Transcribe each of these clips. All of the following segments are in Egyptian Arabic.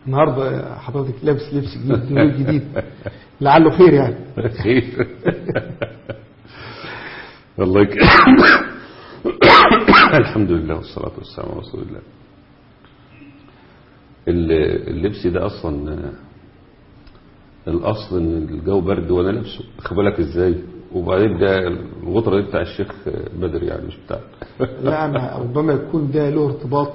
النهارده حضرتك لابس لبس جديد نور جديد لعله خير يعني خير والله ك... الحمد لله والصلاة والسلام على رسول الله ال- اللبس ده اصلا آه، الاصل ان الجو برد وانا لابسه خد بالك ازاي وبعدين ده الغطرة دي بتاع الشيخ بدر يعني مش بتاع لا أنا ربما يكون ده له ارتباط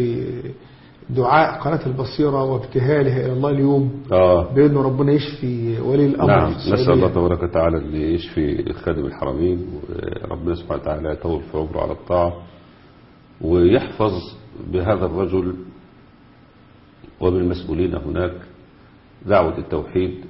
بدعاء قناة البصيرة وابتهالها إلى الله اليوم اه بأنه ربنا يشفي ولي الأمر نعم في نسأل السعودية. الله تبارك وتعالى أن يشفي خادم الحرمين وربنا سبحانه وتعالى يطول في عمره على الطاعة ويحفظ بهذا الرجل وبالمسؤولين هناك دعوة التوحيد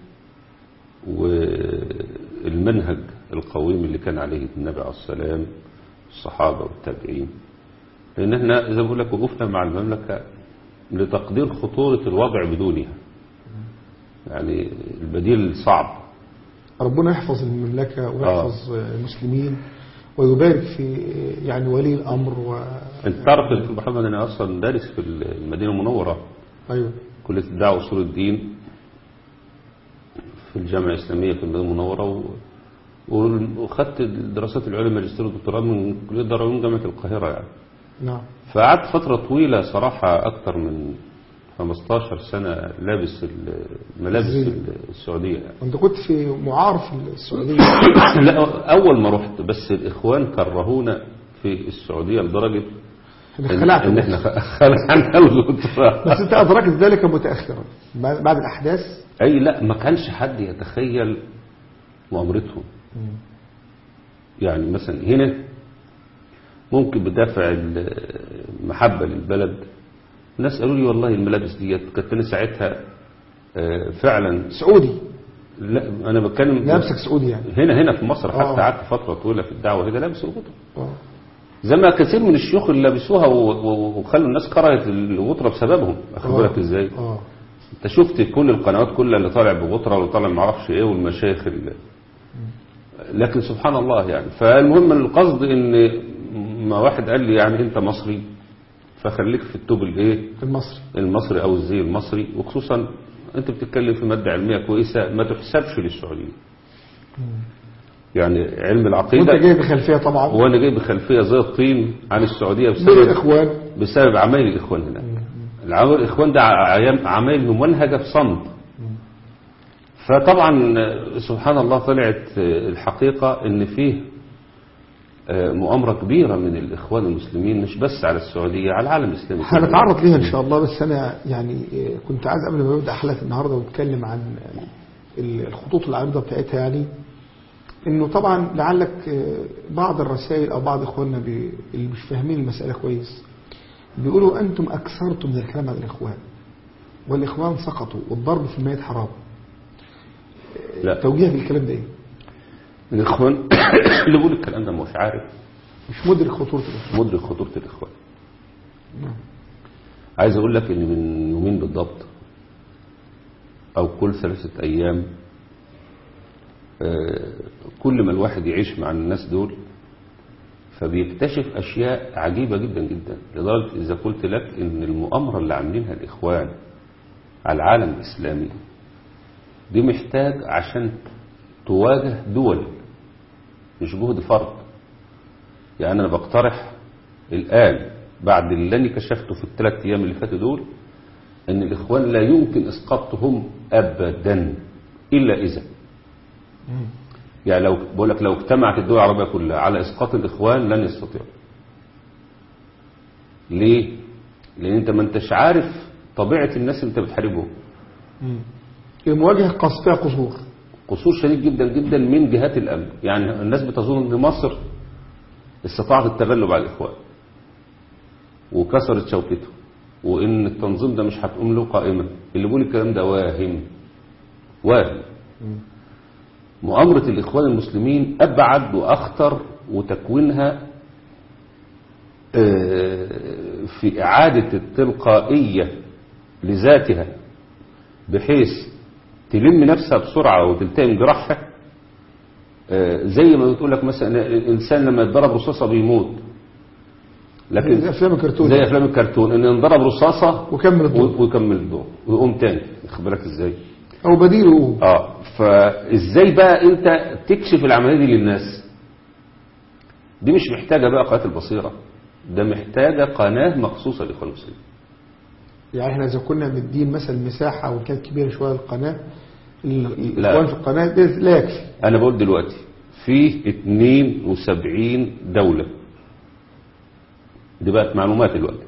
والمنهج القويم اللي كان عليه النبي عليه السلام الصحابة والتابعين لأن احنا زي ما بقول لك وقفنا مع المملكة لتقدير خطورة الوضع بدونها يعني البديل صعب ربنا يحفظ المملكة ويحفظ المسلمين ويبارك في يعني ولي الأمر و... انت تعرف يا دكتور محمد انا اصلا دارس في المدينه المنوره أيوه كليه الدعوه واصول الدين في الجامعه الاسلاميه في المدينه المنوره و... وخدت الدراسات العليا ماجستير ودكتوراه من كليه دار العلوم جامعه القاهره يعني نعم فقعدت فتره طويله صراحه اكتر من 15 سنه لابس الملابس زين. السعوديه يعني. وأنت كنت في معار في السعودية لا اول ما رحت بس الاخوان كرهونا في السعوديه لدرجه إنك ان خلعت إن احنا خلعنا الغطره بس أنت أدركت ذلك متأخرا بعد بعد الأحداث اي لا ما كانش حد يتخيل مؤامرتهم يعني مثلا هنا ممكن بدافع المحبة للبلد الناس قالوا لي والله الملابس ديت كانت انا ساعتها آه، فعلا سعودي لا انا بتكلم لابسك سعودي يعني هنا هنا في مصر حتى آه. قعدت فترة طويلة في الدعوة هنا لابس الغطرة آه. زي ما كثير من الشيوخ اللي لبسوها و- و- وخلوا الناس كرهت الغطرة بسببهم اخد آه. بالك ازاي آه انت شفت كل القنوات كلها اللي طالع بغطرة واللي طالع معرفش ايه والمشايخ اللي لكن سبحان الله يعني فالمهم القصد ان ما واحد قال لي يعني انت مصري فخليك في التوب الايه المصري المصري او الزي المصري وخصوصا انت بتتكلم في مادة علمية كويسة ما تحسبش للسعوديين يعني علم وأنت العقيدة جاي بخلفية طبعا وانا جاي بخلفية زي الطين عن السعودية من بسبب الإخوان بسبب عمايل الإخوان هناك العمايل الإخوان ده عيام- عمايل ممنهجة في صمت فطبعا سبحان الله طلعت الحقيقة ان فيه مؤامرة كبيرة من الإخوان المسلمين مش بس على السعودية على العالم الإسلامي كله. هنتعرض ليها ان شاء الله بس انا يعني كنت عايز قبل ما نبدا حلقه النهارده ونتكلم عن الخطوط العريضه بتاعتها يعني انه طبعا لعلك بعض الرسائل او بعض اخواننا بي- اللي مش فاهمين المساله كويس بيقولوا انتم اكثرتم من الكلام عن الاخوان والاخوان سقطوا والضرب في الميت حرام لا توجيه بالكلام ده ايه الإخوان اللي بيقول الكلام ده مش عارف مش مدرك خطوره الاخوان مدرك خطورة الإخوان عايز أقول لك إن من يومين بالضبط أو كل ثلاثة أيام آه، كل ما الواحد يعيش مع الناس دول فبيكتشف أشياء عجيبة جدا جدا لدرجة إذا قلت لك إن المؤامرة اللي عاملينها الإخوان على العالم الإسلامي دي محتاج عشان تواجه دول مش جهد فرد يعني أنا بقترح الآن بعد اللي أنا كشفته في الثلاث أيام اللي فاتوا دول أن الإخوان لا يمكن إسقاطهم أبدا إلا إذا يعني لو بقول لك لو اجتمعت الدول العربية كلها على إسقاط الإخوان لن يستطيعوا ليه؟ لأن أنت ما أنتش عارف طبيعة الناس اللي أنت بتحاربهم المواجهه قصدها قصور قصور شديد جدا جدا من جهات الأمن يعني الناس بتظن أن مصر استطاعت التغلب على الإخوان وكسرت شوكته وإن التنظيم ده مش هتقوم له قائمة اللي بيقول الكلام ده واهم واهم مؤامرة الإخوان المسلمين أبعد وأخطر وتكوينها آه، في إعادة التلقائية لذاتها بحيث تلم نفسها بسرعة وتلتئم جراحها آه، زي ما بتقول لك مثلا الإنسان لما يتضرب رصاصة بيموت لكن زي أفلام الكرتون. زي افلام الكرتون ان ينضرب رصاصه وكمل الدور. و- ويكمل الدور ويقوم تاني واخد بالك ازاي او بديله يقوم اه فازاي بقى انت تكشف العمليه دي للناس دي مش محتاجه بقى قناه البصيره ده محتاجه قناه مخصوصه لاخوان المسلمين يعني احنا اذا كنا مدين مثلا مساحه وكانت كبيره شويه للقناه ال- لا. الاخوان في القناه ده لا يكفي انا بقول دلوقتي في 72 دوله دي بقت معلومات دلوقتي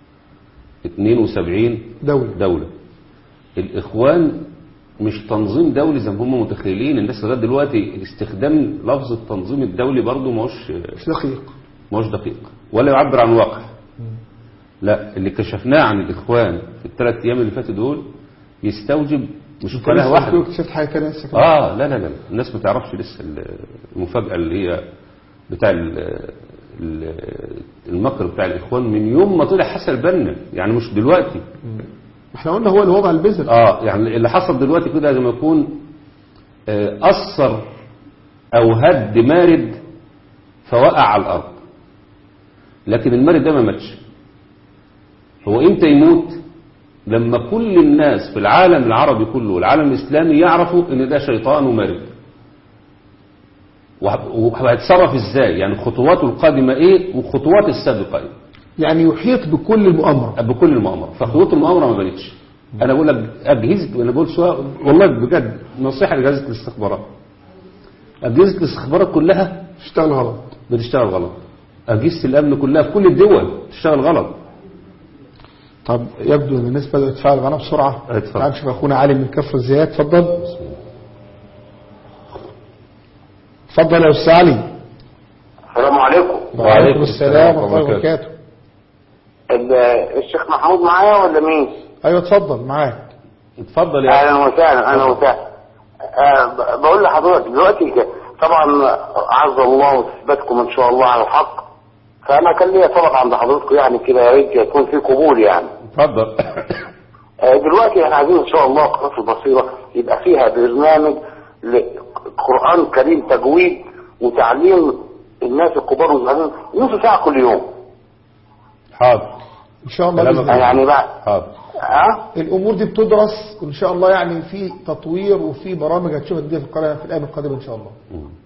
72 دوله دولة الإخوان مش تنظيم دولي زي ما هم متخيلين الناس لغاية دلوقتي استخدام لفظ التنظيم الدولي برضه ماهوش مش دقيق ماهوش دقيق ولا يعبر عن واقع لا اللي كشفناه عن الإخوان في الثلاث أيام اللي فاتوا دول يستوجب مش قناة لسه واحدة اكتشفت حاجه ثانيه لسه كمان. اه لا لا لا الناس ما تعرفش لسه المفاجأة اللي هي بتاع ال- ال- المكر بتاع الإخوان من يوم ما طلع حسن البنا يعني مش دلوقتي احنا قلنا هو اللي وضع البذر اه يعني اللي حصل دلوقتي كده زي ما يكون آه، أثر أو هد مارد فوقع على الأرض لكن المارد ده ما ماتش هو إمتى يموت لما كل الناس في العالم العربي كله والعالم الإسلامي يعرفوا إن ده شيطان ومارد وهب- وهيتصرف إزاي يعني خطواته القادمة إيه وخطوات السابقة إيه يعني يحيط بكل المؤامره بكل المؤامرة فخطوط المؤامرة ما بانتش انا بقول لك اجهزه انا بقول سؤال والله بجد نصيحه لاجهزه الاستخبارات اجهزه الاستخبارات كلها اشتغل غلط بتشتغل غلط اجهزه الامن كلها في كل الدول بتشتغل غلط طب يبدو ان الناس بدات تفعل معانا بسرعه اتفضل. تعال نشوف اخونا علي من كفر الزيات اتفضل اتفضل يا استاذ علي السلام عليكم وعليكم السلام ورحمه الله وبركاته ال- الشيخ محمود معايا ولا مين؟ ايوه اتفضل معاك اتفضل يا اهلا وسهلا اهلا وسهلا آه، ب- بقول لحضرتك دلوقتي ك- طبعا عز الله وثبتكم ان شاء الله على الحق فانا كان ليا طلب عند حضرتك يعني كده يا ريت يكون في قبول يعني اتفضل آه، دلوقتي احنا عايزين ان شاء الله قناه البصيره يبقى فيها برنامج لقران كريم تجويد وتعليم الناس الكبار والصغيرين نص ساعه كل يوم حاضر ان شاء الله كلامك باذن الله يعني بقى حاضر ها الامور دي بتدرس وان شاء الله يعني في تطوير وفي برامج هتشوفها جديده في القناه في الايام القادمه ان شاء الله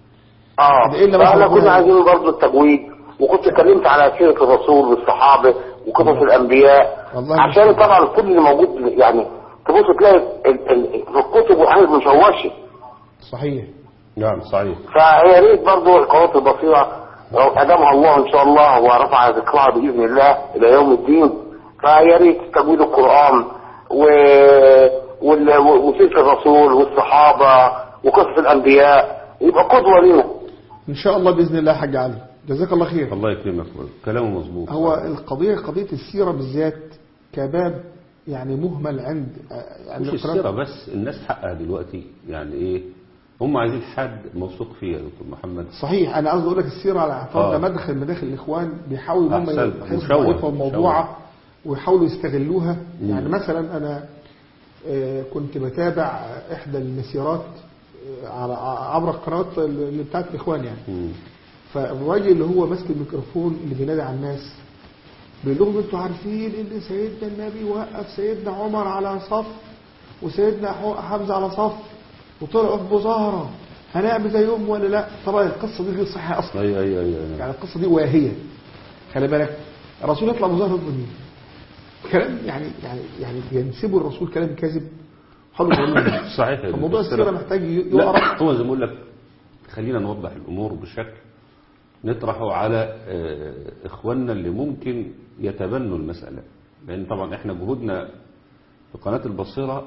اه ده إيه اللي مثلا فاحنا يكون- كنا عايزين برضه التجويد وكنت اتكلمت على سيره الرسول والصحابه وقصص الانبياء والله عشان طبعا كل اللي موجود يعني تبص تلاقي ال- ال- في الكتب وحاجات مشوشه صحيح نعم صحيح فيا ريت برضه قناه البصيره لو ادامها الله ان شاء الله ورفع ذكرها باذن الله الى يوم الدين فيا ريت تجويد القران و وال- وسيره الرسول والصحابه وقصص الانبياء يبقى قدوه لنا ان شاء الله باذن الله يا حاج علي جزاك الله خير الله يكرمك كلامه مظبوط هو القضيه قضيه السيره بالذات كباب يعني مهمل عند عند مش القراءة. السيره بس الناس حقها دلوقتي يعني ايه هم عايزين حد موثوق فيه يا دكتور محمد صحيح انا قصدي اقول لك السيره على اعتبار آه. ده مدخل من مداخل الاخوان بيحاولوا هم أحسنت. يحسوا مشوه. معرفه الموضوعه ويحاولوا يستغلوها يعني مثلا انا آه، كنت بتابع احدى المسيرات آه، على عبر القنوات اللي بتاعت الاخوان يعني مم. فالراجل اللي هو ماسك الميكروفون اللي بينادي على الناس بيقول لهم انتوا عارفين ان سيدنا النبي وقف سيدنا عمر على صف وسيدنا حو- حمزه على صف وطلعوا في مظاهره هنعمل زيهم ولا لا طبعا القصه دي غير صحيحه اصلا اي اي اي اي يعني القصه دي واهيه خلي بالك الرسول يطلع مظاهره ضد مين كلام يعني يعني يعني بينسبوا الرسول كلام كاذب حلو جميل صحيح فموضوع السيرة- السيره محتاج ي- لا يعرف هو زي ما بقول لك خلينا نوضح الامور بشكل نطرحه على آه، اخواننا اللي ممكن يتبنوا المساله لان طبعا احنا جهودنا في قناه البصيره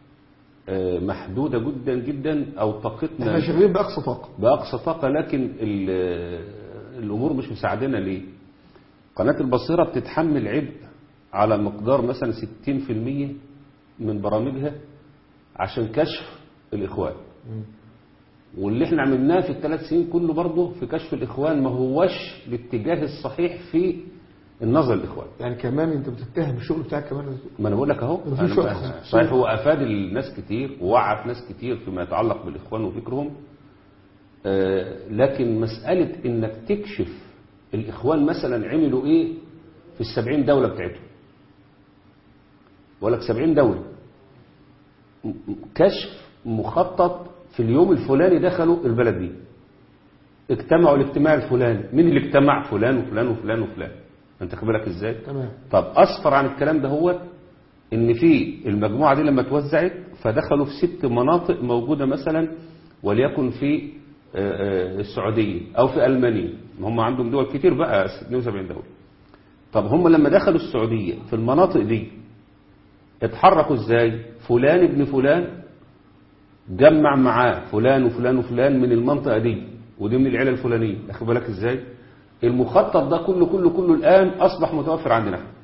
آه، محدوده جدا جدا او احنا طاقتنا شغالين باقصى طاقه باقصى طاقه لكن ال- الامور مش مساعدنا ليه قناه البصيره بتتحمل عبء على مقدار مثلا 60% من برامجها عشان كشف الاخوان واللي احنا عملناه في الثلاث سنين كله برضه في كشف الاخوان ما هوش الاتجاه الصحيح في النظر للاخوان يعني كمان انت بتتهم الشغل بتاعك كمان ما انا بقول لك اهو مفيش أنا- وقت. صحيح هو افاد الناس كتير ووعت ناس كتير فيما يتعلق بالاخوان وفكرهم آه، لكن مساله انك تكشف الاخوان مثلا عملوا ايه في السبعين دولة بتاعتهم بقول لك سبعين دولة م- م- كشف مخطط في اليوم الفلاني دخلوا البلد دي اجتمعوا الاجتماع الفلاني مين اللي اجتمع فلان وفلان وفلان وفلان انت خد بالك ازاي تمام طب اصفر عن الكلام ده هو ان في المجموعه دي لما توزعت فدخلوا في ست مناطق موجوده مثلا وليكن في آه، آه، السعوديه او في المانيا هم عندهم دول كتير بقى 72 دوله طب هم لما دخلوا السعوديه في المناطق دي اتحركوا ازاي فلان ابن فلان جمع معاه فلان وفلان وفلان من المنطقه دي ودي من العيله الفلانيه واخد بالك ازاي المخطط ده كله كله كله الان اصبح متوفر عندنا احنا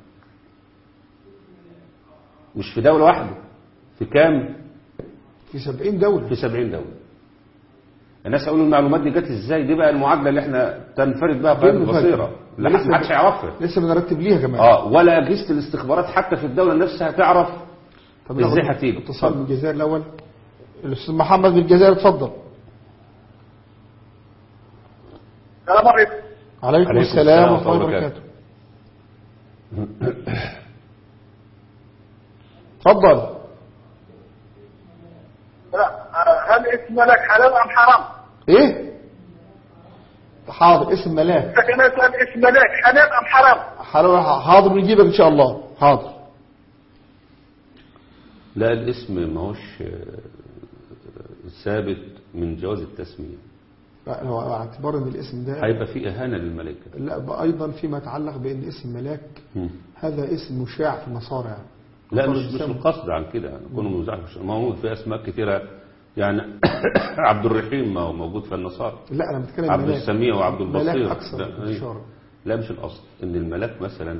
مش في دولة واحدة في كام في 70 دولة في 70 دولة الناس يقولوا المعلومات دي جت ازاي دي بقى المعادلة اللي احنا تنفرد بها قائمة ضمن فجأة. البصيرة لا لسه ما حدش يعرفها لسه بنرتب ليها كمان اه ولا اجهزة الاستخبارات حتى في الدولة نفسها تعرف طب ازاي ناخد هتيجي اتصال من الجزائر الاول الاستاذ محمد من الجزائر اتفضل السلام عليكم عليكم, عليكم السلام السلام ورحمه الله ورحمة الله وبركاته اتفضل هل اسم ملك حلال ام حرام؟ ايه حاضر اسم ملاك لكن اسال اسم ملك حلال ام حرام؟ حاضر حاضر نجيبك ان شاء الله حاضر لا الاسم ما هوش آه، ثابت من جواز التسمية لا، هو على اعتبار ان الاسم ده هيبقى في اهانة للملائكة لا بقى ايضا فيما يتعلق بان اسم ملاك مم. هذا اسم مشاع في النصارى يعني لا نصارى مش مش الإسلام. القصد عن كده كونه مزاح مش ما هو في اسماء كثيرة يعني عبد الرحيم ما هو موجود في النصارى لا انا بتكلم عبد ملاك. السميع وعبد البصير ملاك اكثر لا، من أي. الشر لا مش الأصل إن الملاك مثلا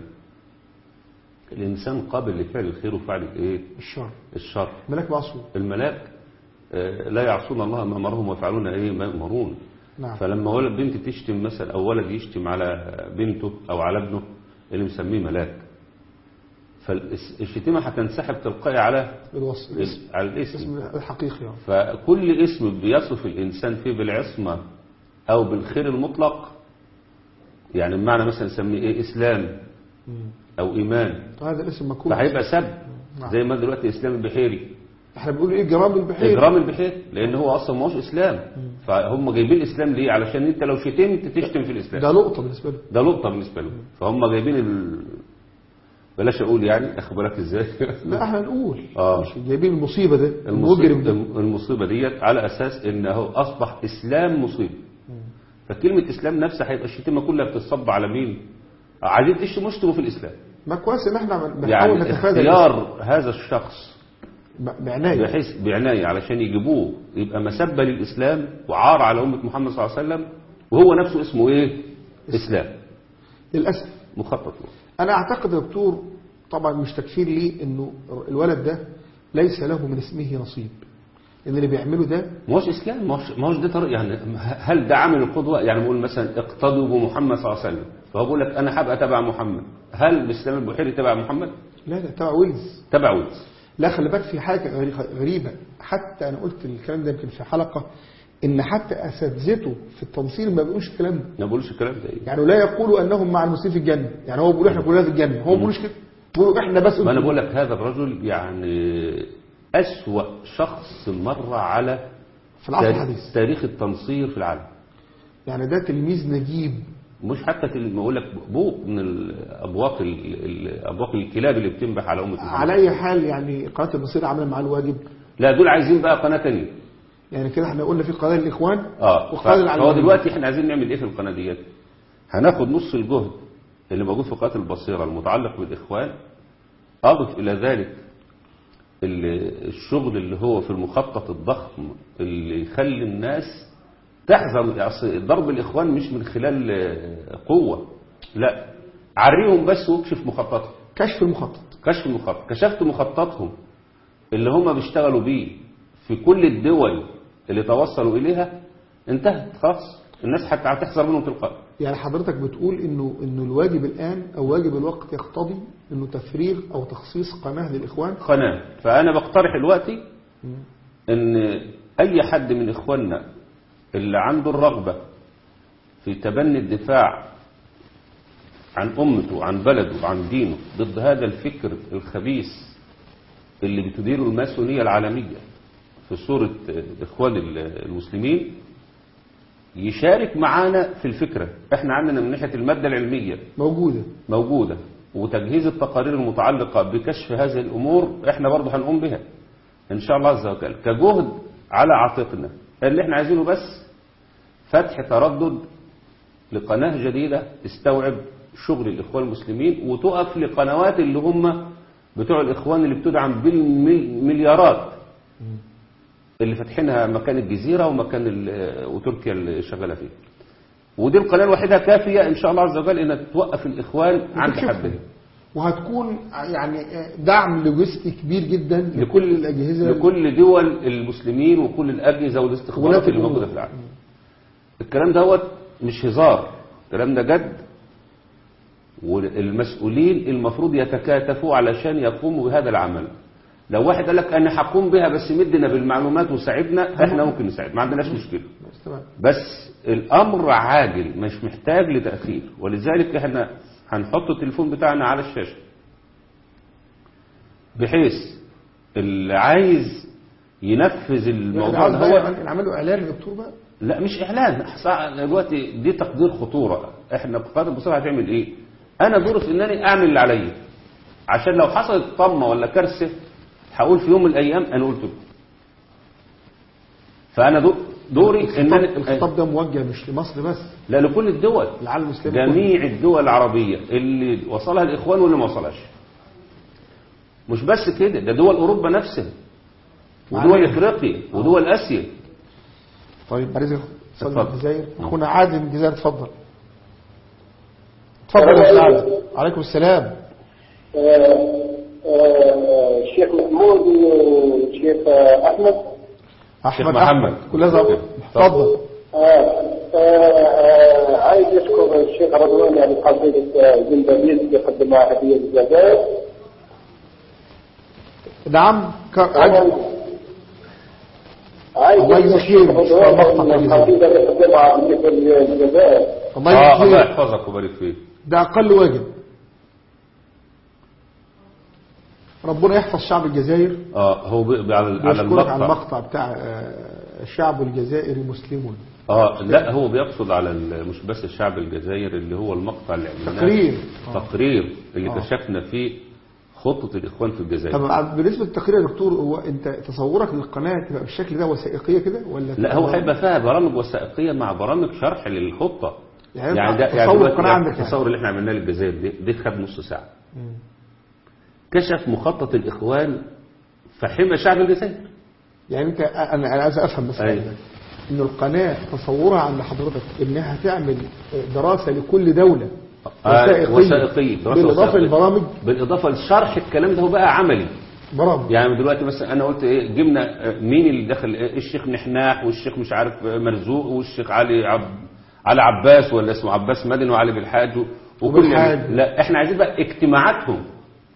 الإنسان قابل لفعل الخير وفعل الإيه الشر الشر ملاك معصوم الملاك آه، لا يعصون الله ما أمرهم ويفعلون إيه ما يؤمرون نعم فلما ولد بنت تشتم مثلا أو ولد يشتم على بنته أو على ابنه اللي مسميه ملاك فالشتيمة هتنسحب تلقائي على الوصف الاسم على الاسم اسم الحقيقي يعني. فكل اسم بيصف الإنسان فيه بالعصمة أو بالخير المطلق يعني بمعنى مثلا نسميه إيه إسلام مم. أو إيمان هذا الاسم مكروه فهيبقى سب نعم. زي ما دلوقتي إسلام البحيري احنا بنقول ايه جرام البحير إجرام البحيري لأن هو أصلا ما هوش إسلام فهم جايبين الإسلام ليه علشان أنت لو شتمت تشتم في الإسلام ده لقطه بالنسبه له ده لقطة بالنسبة لهم فهم جايبين ال... بلاش أقول يعني أخد بالك إزاي لا احنا نقول آه. مش جايبين المصيبه ده المجرم المصيبة, ده المصيبة ديت على أساس إنه أصبح إسلام مصيبة فكلمة إسلام نفسها هيبقى الشتيمة كلها بتتصب على مين عايزين تشتموا اشتموا في الإسلام ما كويس ان احنا بنحاول يعني نتفادى اختيار هذا الشخص ب- بعنايه بحيث بعناية علشان يجيبوه يبقى مسبة للإسلام وعار على أمة محمد صلى الله عليه وسلم وهو نفسه اسمه إيه إسلام للاسف مخطط له انا اعتقد يا دكتور طبعا مش تكفير لي انه الولد ده ليس له من اسمه نصيب ان اللي بيعمله ده ما هوش اسلام ما هوش ما هوش ده طريق يعني هل ده عامل القدوه يعني بقول مثلا اقتدوا بمحمد صلى الله عليه وسلم فهو بيقول لك انا هبقى تبع محمد هل الاسلام البحيري تبع محمد لا لا تبع ويلز تبع ويلز لا خلي بالك في حاجه غري- غريبه حتى انا قلت الكلام ده يمكن في حلقه ان حتى اساتذته في التنصير ما بيقولوش الكلام ده ما بقولش الكلام ده ايه يعني لا يقولوا انهم مع المسلمين في الجنه يعني هو بيقول احنا كلنا في الجنه هو ما بيقولوش كده بيقولوا احنا بس ما انا بقول لك هذا الرجل يعني اسوا شخص مر على في العصر تاريخ- الحديث تاريخ التنصير في العالم يعني ده تلميذ نجيب مش حتى تل- ما اقول لك بوق من الابواق ال- ال- ابواق الكلاب اللي بتنبح على امه محمد. على اي حال يعني قناه البصيره عامله معاه الواجب لا دول عايزين بقى قناه ثانيه يعني كده احنا قلنا في قناه الاخوان اه وقناه ف- فهو العلمانية. دلوقتي احنا عايزين نعمل ايه في القناه ديت هناخد نص الجهد اللي موجود في قناه البصيره المتعلق بالاخوان اضف الى ذلك ال- الشغل اللي هو في المخطط الضخم اللي يخلي الناس تحزم أصل ضرب الاخوان مش من خلال آه، قوه لا عريهم بس واكشف مخططهم كشف المخطط كشف المخطط كشفت مخططهم اللي هم بيشتغلوا بيه في كل الدول اللي توصلوا إليها انتهت خلاص الناس حتى هتحذر منهم تلقائي يعني حضرتك بتقول انه انه الواجب الان او واجب الوقت يقتضي انه تفريغ او تخصيص قناه للاخوان قناة فأنا بقترح دلوقتي إن أي حد من إخواننا اللي عنده الرغبة في تبني الدفاع عن أمته وعن بلده وعن دينه ضد هذا الفكر الخبيث اللي بتديره الماسونية العالمية في صورة إخوان المسلمين يشارك معانا في الفكرة احنا عندنا من ناحية المادة العلمية موجودة موجودة وتجهيز التقارير المتعلقة بكشف هذه الأمور احنا برضه هنقوم بها إن شاء الله عز وجل كجهد على عاتقنا اللي احنا عايزينه بس فتح تردد لقناة جديدة تستوعب شغل الإخوان المسلمين وتقف لقنوات اللي هم بتوع الإخوان اللي بتدعم بالمليارات اللي فاتحينها مكان الجزيرة ومكان ال- وتركيا اللي شغالة فيه ودي القناة الوحيدة كافية إن شاء الله عز وجل إنها توقف الإخوان عند وتكشفهم. حدهم وهتكون يعني دعم لوجستي كبير جدا لكل الأجهزة لكل دول المسلمين وكل الأجهزة والاستخبارات ولاة اللي موجودة الأمور. في العالم الكلام دوت مش هزار الكلام ده جد والمسؤولين المفروض يتكاتفوا علشان يقوموا بهذا العمل لو واحد قال لك انا هقوم بها بس مدنا بالمعلومات وساعدنا احنا ممكن نساعد ما عندناش مشكله بس تمام. بس الامر عاجل مش محتاج لتاخير ولذلك احنا هنحط التليفون بتاعنا على الشاشه بحيث اللي عايز ينفذ الموضوع عاوز ده بقى هو يعمل- نعمله إعلان يا دكتور بقى لا مش اعلان صع- دلوقتي دي تقدير خطوره احنا بقدر بسرعه هتعمل ايه انا دوري في انني اعمل اللي عليا عشان لو حصلت طمه ولا كارثه هقول في يوم من الايام انا قلت لكم فانا دو- دوري ان الخطاب, انا الخطاب ده موجه مش لمصر بس لا لكل الدول العالم الإسلامي كله. جميع الدول العربيه اللي وصلها الاخوان واللي ما وصلهاش مش بس كده ده دول اوروبا نفسها ودول افريقيا ودول اسيا طيب عايز صلي اتفضل. الجزائر نعم. اخونا عادل من الجزائر اتفضل اتفضل يا استاذ عادل عليكم السلام الشيخ محمود والشيخ احمد احمد محمد. كلها زي اتفضل عايز اشكر الشيخ رضوان يعني قضيه زنبابيل يقدمها هديه للجزائر نعم ك- عايز- عايز الله اشكر يجزيه الشيخ خير. رضوان مقطع يعني طيب. القضيه اللي يقدمها بالنسبه للجزائر الله اه الله يجزيك يحفظك ويبارك فيك ده اقل واجب ربنا يحفظ شعب الجزائر اه هو بي- بي- على على بيشكرك على المقطع المقطع بتاع آه، الشعب الجزائري مسلمون اه لا هو بيقصد على ال- مش بس الشعب الجزائري اللي هو المقطع اللي عملناه تقرير. آه. تقرير اللي آه. كشفنا فيه خطة الإخوان في الجزائر طب بالنسبه للتقرير يا دكتور هو انت تصورك للقناه تبقى بالشكل ده وثائقيه كده ولا لا هو هيبقى فيها برامج وثائقية مع برامج شرح للخطة يعني يعني ده تصور يعني دلوقتي القناة عندك يعني. التصور اللي احنا عملناه للجزائر دي دي خد نص ساعة كشف مخطط الإخوان فحمى شعب الجزائر يعني انت انا انا عايز افهم بس أيوة. ان القناه تصورها عند حضرتك انها تعمل دراسه لكل دوله آه، وثائقيه وثائقية دراسة بالاضافه وثائقية. للبرامج بالإضافة لشرح الكلام ده هو بقى عملي برامج يعني دلوقتي مثلا انا قلت ايه جبنا آه، مين اللي دخل إيه الشيخ نحناح والشيخ مش عارف آه، مرزوق والشيخ علي عب علي عباس ولا اسمه عباس مدني وعلي بالحاج و- وكل وبالحاج. لا احنا عايزين بقى اجتماعاتهم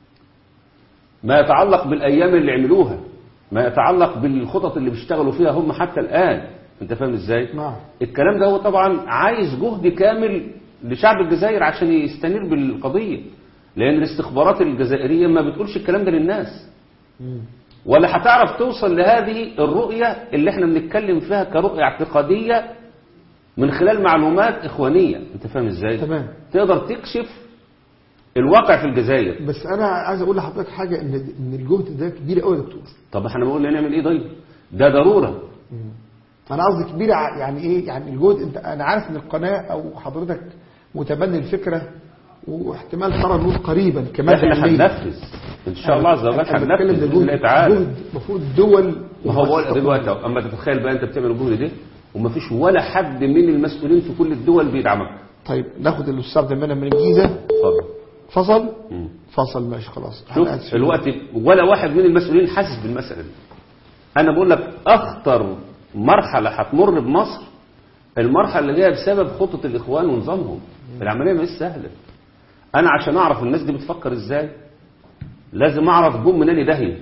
ما يتعلق بالايام اللي عملوها ما يتعلق بالخطط اللي بيشتغلوا فيها هم حتى الان انت فاهم ازاي نعم الكلام ده هو طبعا عايز جهد كامل لشعب الجزائر عشان يستنير بالقضيه لان الاستخبارات الجزائريه ما بتقولش الكلام ده للناس ولا هتعرف توصل لهذه الرؤية اللي احنا بنتكلم فيها كرؤية اعتقادية من خلال معلومات إخوانية انت فاهم ازاي تمام. تقدر تكشف الواقع في الجزائر بس انا عايز اقول لحضرتك حاجه ان ان الجهد ده كبير قوي يا دكتور طب احنا بنقول نعمل ايه طيب ده ضرورة انا قصدي كبير ع- يعني ايه يعني الجهد انت انا عارف ان القناه او حضرتك متبني الفكره واحتمال ترى النور قريبا كمان احنا هننفذ ان شاء الله عز وجل هننفذ بإذن بإذن الله تعالى جهد المفروض الدول ما هو بقول دلوقتي أهو، اما تتخيل بقى انت بتعمل الجهد ده ومفيش ولا حد من المسؤولين في كل الدول بيدعمك طيب ناخد الاستاذ دمنا من الجيزه اتفضل فصل مم. فصل ماشي خلاص شوف أنا آسف. الوقت ولا واحد من المسؤولين حاسس بالمسألة دي أنا بقول لك أخطر مرحلة هتمر بمصر المرحلة اللي هي بسبب خطة الإخوان ونظامهم العملية مش سهلة أنا عشان أعرف الناس دي بتفكر إزاي لازم أعرف جم منين داهية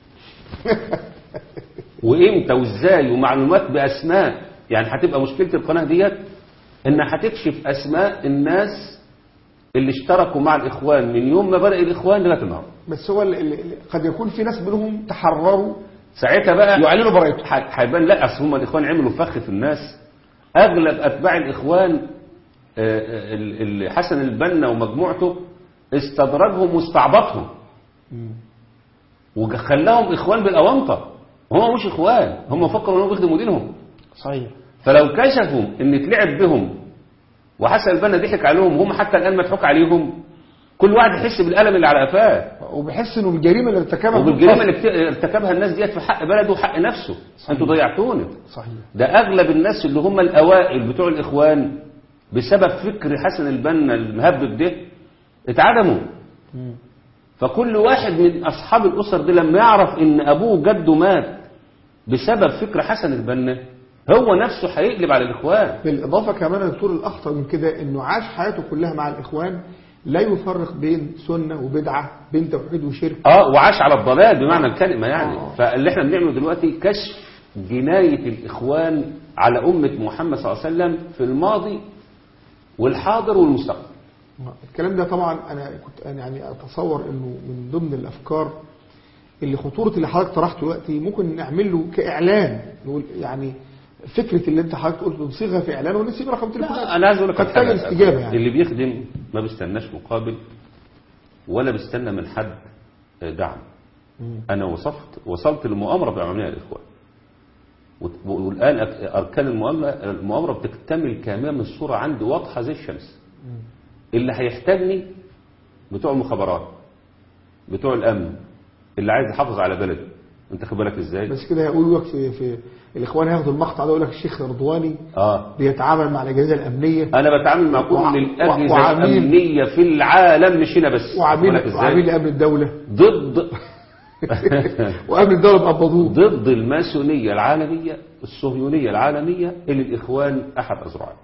وإمتى وإزاي ومعلومات بأسماء يعني هتبقى مشكلة القناة ديت إنها هتكشف أسماء الناس اللي اشتركوا مع الإخوان من يوم ما بدأ الإخوان لغاية النهارده بس هو ال- ال- ال- قد يكون في ناس منهم تحرروا ساعتها بقى يعلنوا براءته ح- هيبان لا اصل هم الاخوان عملوا فخ في الناس اغلب اتباع الاخوان آه، آه، ال- ال- حسن البنا ومجموعته استدرجهم واستعبطهم وخلاهم اخوان بالاونطه هم مش اخوان هم فكروا انهم بيخدموا دينهم صحيح فلو كشفوا ان اتلعب بهم وحسن البنا ضحك عليهم وهم حتى الان مضحوك عليهم كل واحد يحس بالالم اللي على قفاه وبحس انه الجريمه اللي ارتكبها وبالجريمه اللي ارت- ارتكبها الناس ديت في حق بلده وحق نفسه انتوا ضيعتوني صحيح ده اغلب الناس اللي هم الاوائل بتوع الاخوان بسبب فكر حسن البنا المهبب ده اتعدموا فكل واحد من اصحاب الاسر دي لما يعرف ان ابوه وجده مات بسبب فكر حسن البنا هو نفسه هيقلب على الاخوان بالإضافة كمان يا دكتور الأخطر من كده إنه عاش حياته كلها مع الإخوان لا يفرق بين سنة وبدعة بين توحيد وشرك اه وعاش على الضلال بمعنى الكلمة يعني آه. فاللي احنا بنعمله دلوقتي كشف جناية الإخوان على أمة محمد صلى الله عليه وسلم في الماضي والحاضر والمستقبل الكلام ده طبعا أنا كنت أنا يعني أتصور إنه من ضمن الأفكار اللي خطورة اللي حضرتك طرحته دلوقتي ممكن نعمل له كإعلان نقول يعني فكرة اللي أنت حضرتك قلت نصيغها في إعلان ونسيب رقم تليفونات لا أنا عايز أقول لك قد على حاجة. تجد استجابة يعني اللي بيخدم ما بيستناش مقابل ولا بيستنى من حد دعم أنا وصفت وصلت للمؤامرة بأمامية الإخوان وت- والآن أك- أركان المؤامرة المؤامرة بتكتمل كاملة من الصورة عندي واضحة زي الشمس اللي هيحتاجني بتوع المخابرات بتوع الأمن اللي عايز يحافظ على بلده أنت خد بالك إزاي؟ بس كده هيقول لك في, في الإخوان هياخدوا المقطع ده يقول لك الشيخ رضواني آه بيتعامل مع الأجهزة الأمنية أنا بتعامل مع وع- كل الأجهزة وعميل- الأمنية في العالم مش هنا بس وعميل خد بالك إزاي؟ وعميل أمن الدولة ضد وأمن الدولة بقبضوه ضد الماسونية العالمية الصهيونية العالمية اللي الإخوان أحد أزرعها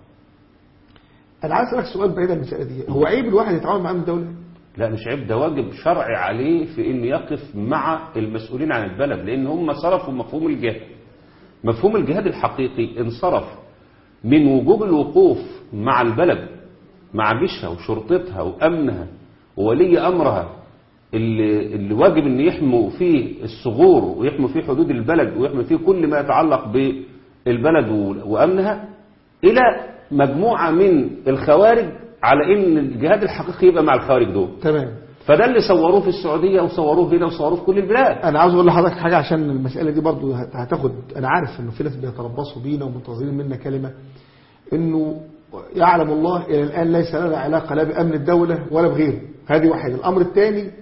أنا عايز أسألك سؤال بعيد عن المسألة دي هو عيب الواحد يتعامل مع أمن الدولة؟ لا مش عيب ده واجب شرعي عليه في إن يقف مع المسؤولين عن البلد لأن هم صرفوا مفهوم الجهاد مفهوم الجهاد الحقيقي انصرف من وجوب الوقوف مع البلد مع جيشها وشرطتها وأمنها وولي أمرها اللي, اللي واجب ان يحموا فيه الثغور ويحموا فيه حدود البلد ويحموا فيه كل ما يتعلق بالبلد و- وأمنها إلى مجموعة من الخوارج على ان الجهاد الحقيقي يبقى مع الخوارج دول تمام فده اللي صوروه في السعودية وصوروه هنا وصوروه في كل البلاد أنا عاوز أقول لحضرتك حاجة عشان المسألة دي برضو هت- هتاخد أنا عارف إنه في ناس بيتربصوا بينا ومنتظرين منا كلمة إنه يعلم الله إلى الآن ليس لنا علاقة لا بأمن الدولة ولا بغيره هذه واحدة الأمر الثاني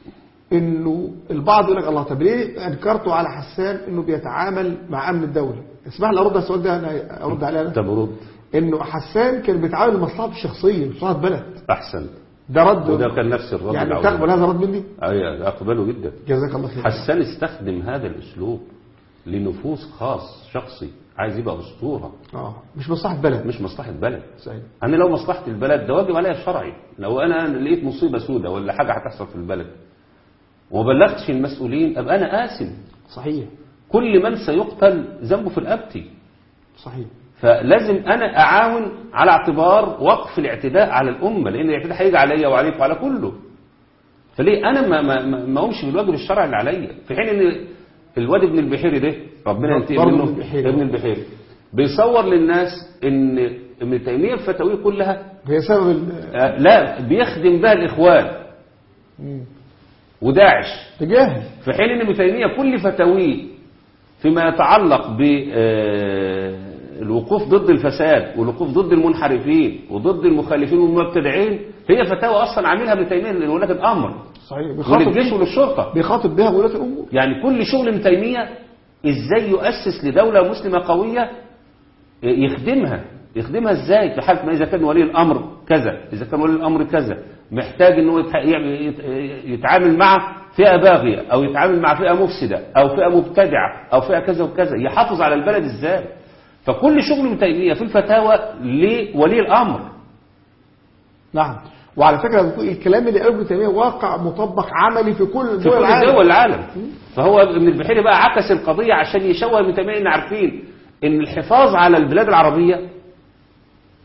إنه البعض يقول لك الله طب ليه أنكرتوا على حسان إنه بيتعامل مع أمن الدولة اسمح لي أرد على السؤال ده أنا أرد عليه أنا طب رد إنه حسان كان بيتعامل لمصلحته الشخصية مصلحة بلد أحسن ده رد وده كان نفس الرد يعني العظيم. تقبل هذا رد مني أي أقبله جدا جزاك الله خير حسان استخدم هذا الأسلوب لنفوذ خاص شخصي عايز يبقى أسطورة اه مش مصلحة بلد مش مصلحة بلد صحيح أنا لو مصلحة البلد ده واجب عليا الشرعي لو أنا لقيت مصيبة سودة ولا حاجة هتحصل في البلد وما بلغتش المسؤولين أبقى أنا آثم صحيح كل من سيقتل ذنبه في رقبتي صحيح فلازم أنا أعاون على اعتبار وقف الاعتداء على الأمة لأن الاعتداء هيجي عليا وعليك وعلى كله فليه أنا ما ما ما- ما أقومش بالواجب الشرعي اللي عليا في حين إن الواد ابن البحيري ده ربنا ينتقم برضه منه ابن البحيري. ابن البحيري بيصور للناس إن ابن تيمية في فتاويه كلها هي سبب ال- آه، لا بيخدم بها الإخوان مم. وداعش تجاهل في حين ان ابن تيميه كل فتاويه فيما يتعلق بالوقوف ضد الفساد والوقوف ضد المنحرفين وضد المخالفين والمبتدعين هي فتاوى اصلا عاملها ابن تيميه لولاة الامر صحيح بيخاطب وللجيش وللشرطه بيخاطب بها ولاة الأمور يعني كل شغل ابن تيميه ازاي يؤسس لدوله مسلمه قويه يخدمها يخدمها ازاي في حاله ما اذا كان ولي الامر كذا اذا كان ولي الامر كذا محتاج ان هو يتح- يعمل- يت- يتعامل مع فئه باغيه او يتعامل مع فئه مفسده او فئه مبتدعه او فئه كذا وكذا يحافظ على البلد ازاي فكل شغل ابن تيميه في الفتاوى لولي الامر نعم وعلى فكرة يا دكتور، الكلام اللي قاله ابن تيمية واقع مطبق عملي في كل في دول كل العالم دول العالم فهو ابن البحيري بقى عكس القضيه عشان يشوه ابن تيميه ان عارفين ان الحفاظ على البلاد العربيه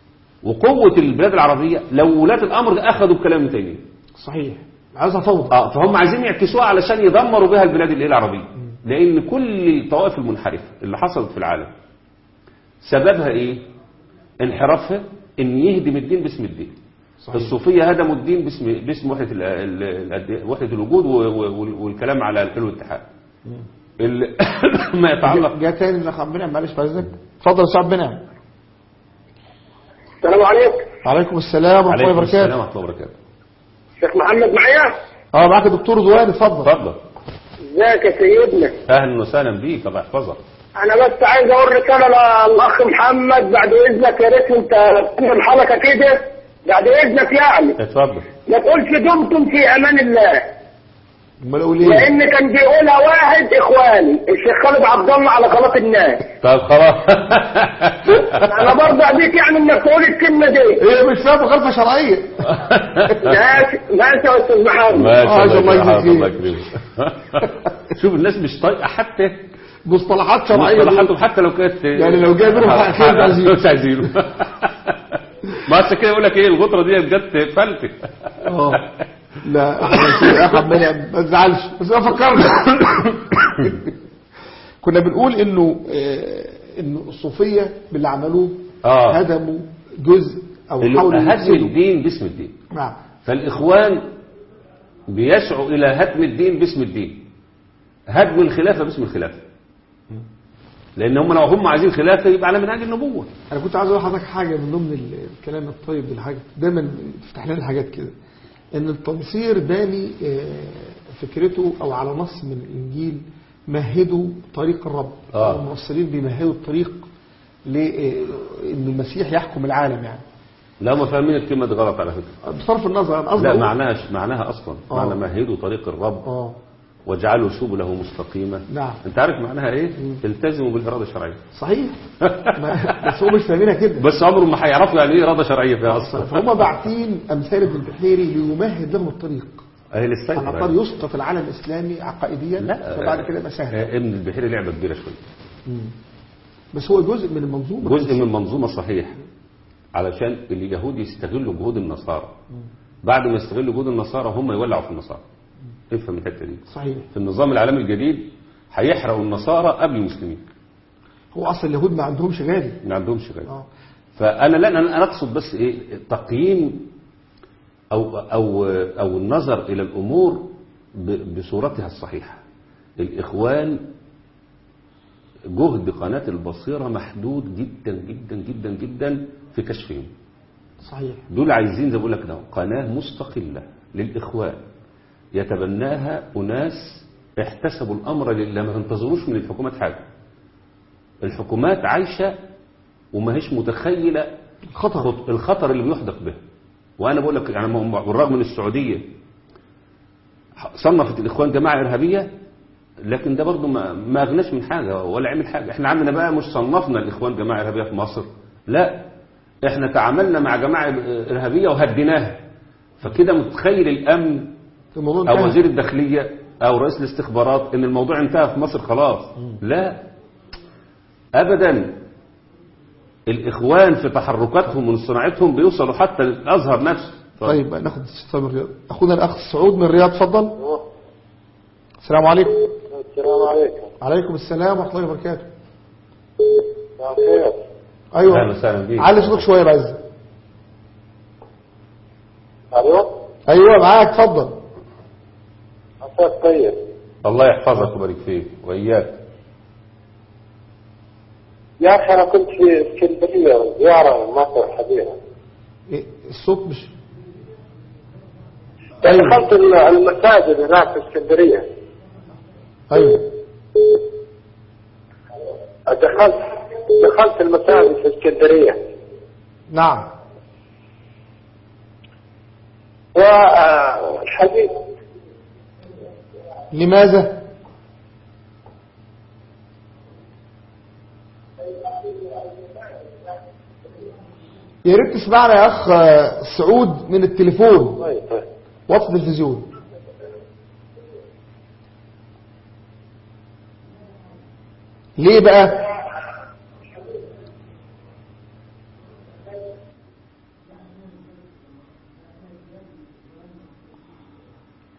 وقوة البلاد العربية لو ولاة الأمر أخذوا بكلام ابن تيمية صحيح عايزها فوضى اه فهم عايزين يعكسوها علشان يدمروا بها البلاد الايه العربية لأن كل الطوائف المنحرفة اللي حصلت في العالم سببها إيه؟ انحرافها إن يهدم الدين باسم الدين صحيح. الصوفية هدموا الدين باسم باسم وحدة ال- ال- ال- وحدة الوجود و- و- والكلام على الحلو والاتحاد ال- ما يتعلق جاء تاني الاخ عبد المنعم معلش بعد اذنك اتفضل يا استاذ عبد المنعم السلام عليكم وعليكم السلام ورحمه الله عليكم السلام وبركاته ورحمة الله وبركاته شيخ محمد معايا اه معاك الدكتور زواد اتفضل اتفضل ازيك يا سيدنا أهلا وسهلا بيك الله يحفظك انا بس عايز اقول رساله للاخ محمد بعد اذنك يا ريت انت تعمل حلقه كده بعد اذنك يعني اتفضل ما تقولش دمتم في امان الله امال اقول ايه لان كان بيقولها واحد اخواني الشيخ خالد عبد الله على قناه الناس طب خلاص انا برضه بيك يعني انك تقول الكلمه دي ايه مش فاهم مخالفه شرعيه ماشي ماشي يا استاذ محمد ما شاء آه، الله الله يجزيك يجزيك الله يكرمك شوف الناس مش طايقه حتى مصطلحات شرعيه مصطلحاتهم حتى لو كانت يعني لو جاي منهم حق خير تعزيز. مش عايزينه ما عشان كده يقول لك ايه الغطره دي جت فلتت اه لا يا اخ عبد المنعم ما تزعلش بس انا فكرنا كنا بنقول انه آه، انه الصوفيه باللي عملوه آه. هدموا جزء او اللي حاولوا هدم يفسدوا الدين باسم الدين نعم فالاخوان بيسعوا الى هدم الدين باسم الدين هدم الخلافه باسم الخلافه لان هم لو هم عايزين خلافه يبقى على منهج النبوه انا كنت عايز اقول لحضرتك حاجه من ضمن ال- الكلام الطيب بالحاجه دايما تفتح لنا الحاجات كده ان التنصير باني آه، فكرته او على نص من الانجيل مهدوا طريق الرب آه. المنصرين بيمهدوا الطريق لان المسيح يحكم العالم يعني لا هم فاهمين الكلمه دي غلط على فكره بصرف النظر انا قصدي لا أقول- معناها معناها اصلا آه. معنى مهدوا طريق الرب اه واجعلوا سبله مستقيمه نعم. انت عارف معناها ايه التزموا بالاراده الشرعيه صحيح ما- بس هم مش فاهمينها كده بس عمرهم ما هيعرفوا يعني ايه اراده شرعيه فيها اصلا فهم باعتين امثال ابن البحيري ليمهد لهم الطريق اهل على السيطره الاقل يسقط في العالم الاسلامي عقائديا لا فبعد كده يبقى سهل آه، ابن البحيري لعبه كبيره شويه بس هو جزء من المنظومه جزء من المنظومه صحيح علشان اليهود يستغلوا جهود النصارى بعد ما يستغلوا جهود النصارى هم يولعوا في النصارى افهم الحته دي صحيح في النظام العالمي الجديد هيحرقوا النصارى قبل المسلمين هو اصلا اليهود ما عندهمش غالي ما عندهمش غير اه فانا لا انا اقصد بس ايه تقييم او او او النظر الى الامور ب- بصورتها الصحيحه الاخوان جهد قناه البصيره محدود جدا جدا جدا جدا في كشفهم صحيح دول عايزين زي ما بقول لك كده قناه مستقله للاخوان يتبناها اناس احتسبوا الامر لله ما تنتظروش من الحكومات حاجه الحكومات عايشه وما هيش متخيله خطر خط- الخطر اللي بيحدق به وانا بقول لك يعني هم- بالرغم من السعوديه صنفت الاخوان جماعه ارهابيه لكن ده برضه ما, ما اغناش من حاجه ولا عمل حاجه احنا عندنا بقى مش صنفنا الاخوان جماعه ارهابيه في مصر لا احنا تعاملنا مع جماعه ارهابيه وهديناها فكده متخيل الامن الموضوع او انتهى. وزير الداخليه او رئيس الاستخبارات ان الموضوع انتهى في مصر خلاص لا ابدا الاخوان في تحركاتهم ومن صناعتهم بيوصلوا حتى للازهر نفسه طيب ناخد اتصال من الرياض اخونا الاخ سعود من الرياض اتفضل السلام عليكم السلام عليكم عليكم السلام ورحمه الله وبركاته مساء الخير ايوه اهلا وسهلا بيك علي صوتك شويه بعز الو ايوه معاك اتفضل مساء طيب الله يحفظك ويبارك فيك واياك يا اخي انا كنت في اسكندريه زياره مصر الحبيبه إيه، الصوت مش دخلت المساجد هناك في اسكندريه ايوه دخلت دخلت المساجد في اسكندريه نعم والحديث لماذا يا ريت تسمعنا يا اخ آه، سعود من التليفون طيب طيب وطي التلفزيون ليه بقى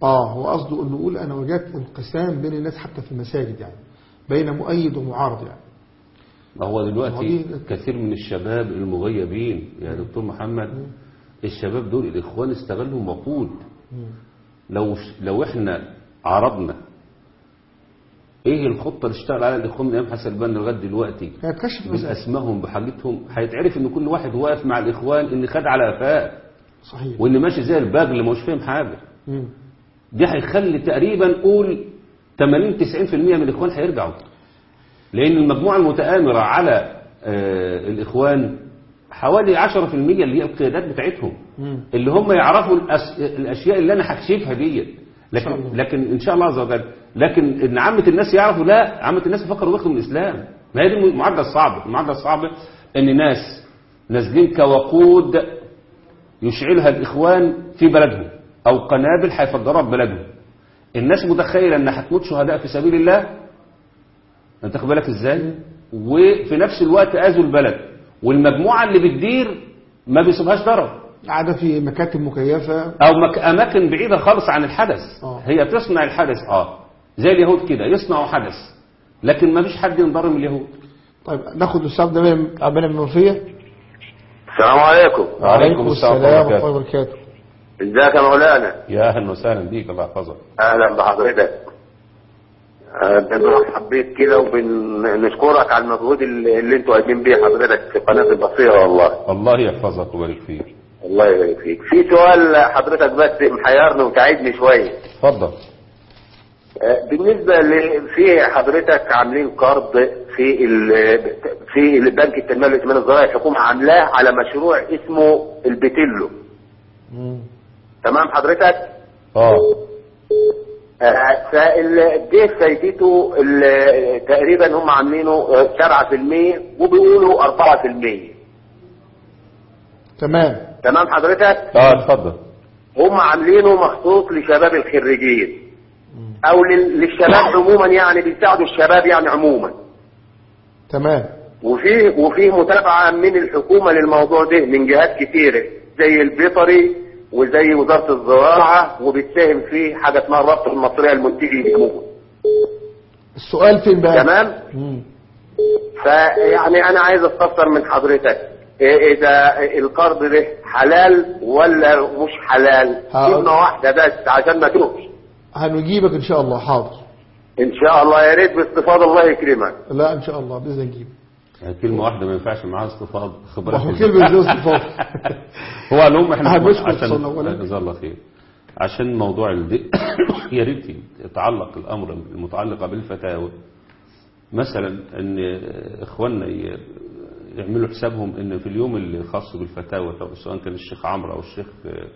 اه هو قصده انه يقول انا وجدت انقسام بين الناس حتى في المساجد يعني بين مؤيد ومعارض يعني ما هو هو دلوقتي دي- كثير من الشباب المغيبين يا دكتور محمد الشباب دول الإخوان استغلهم وقود لو لو احنا عرضنا ايه الخطة اللي اشتغل عليها الإخوان من أيام حسن البنا لغاية دلوقتي هيتكشف مسألة بأسمائهم بحاجتهم هيتعرف ان كل واحد واقف مع الإخوان ان خد على قفاه صحيح وان ماشي زي البغل مش فاهم حاجة مم. دي هيخلي تقريبا قول 80 90% من الاخوان هيرجعوا لان المجموعه المتآمره على آه الاخوان حوالي 10% اللي هي القيادات بتاعتهم مم. اللي هم يعرفوا الأس... الاشياء اللي انا هكشفها ديت إن شاء لكن الله. لكن ان شاء الله عز وجل لكن ان عامه الناس يعرفوا لا عامه الناس يفكروا يدخلوا من الاسلام ما هي دي المعادله الصعبه المعادله الصعبه ان ناس نازلين كوقود يشعلها الإخوان في بلدهم أو قنابل هيفجروها في بلدهم الناس متخيلة أن هتموت شهداء في سبيل الله أنت خد بالك إزاي وفي نفس الوقت أذوا البلد والمجموعة اللي بتدير ما بيصيبهاش ضرر قاعدة في مكاتب مكيفة أو مك... أماكن بعيدة خالص عن الحدث آه. هي تصنع الحدث آه زي اليهود كده يصنعوا حدث لكن ما فيش حد ينضر من اليهود طيب ناخد الأستاذ ده من عبنا من المنوفية السلام عليكم وعليكم السلام ورحمة الله ورحمة الله وبركاته ازيك يا مولانا يا أهلا وسهلا بيك الله يحفظك اهلا بحضرتك آه، بنرحب بيك كده وبنشكرك على المجهود اللي اللي انتوا قايمين بيه حضرتك في قناه البصيره والله الله يحفظك ويبارك فيك الله يبارك فيك في سؤال حضرتك بس محيرني وتعبني شويه اتفضل آه، بالنسبه ل في حضرتك عاملين قرض في ال في البنك التنميه والائتمان الزراعي الحكومه عاملاه على مشروع اسمه البتيلو مم. تمام حضرتك اه فالدي فايدته ال- تقريبا هم عاملينه آه، 7% وبيقولوا 4% تمام تمام حضرتك اه اتفضل هم عاملينه مخصوص لشباب الخريجين او لل- للشباب عموما يعني بيساعدوا الشباب يعني عموما تمام وفي وفي متابعه من الحكومه للموضوع ده من جهات كتيره زي البيطري وزي وزاره الزراعه وبتساهم فيه حاجه اسمها الرابطه المصريه المنتجه للجمهور السؤال فين بقى تمام مم. فيعني انا عايز استفسر من حضرتك إيه اذا القرض ده حلال ولا مش حلال ها. كلمه واحده بس عشان ما تروحش هنجيبك إن شاء الله حاضر ان شاء الله يا ريت باستفاضه الله يكرمك لا إن شاء الله بإذن نجيب يعني كلمة واحدة ما ينفعش معاها استفاضة ما خبرات هو كلمة زي استفاضة هو قال لهم احنا هنشكر عشان اتصالنا أولاً. لا، جزاه الله خير عشان موضوع الد... يا ريت يتعلق الامر المتعلقه بالفتاوى مثلا ان اخواننا ي- يعملوا حسابهم ان في اليوم اللي خاص بالفتاوى طب سواء كان الشيخ عمرو او الشيخ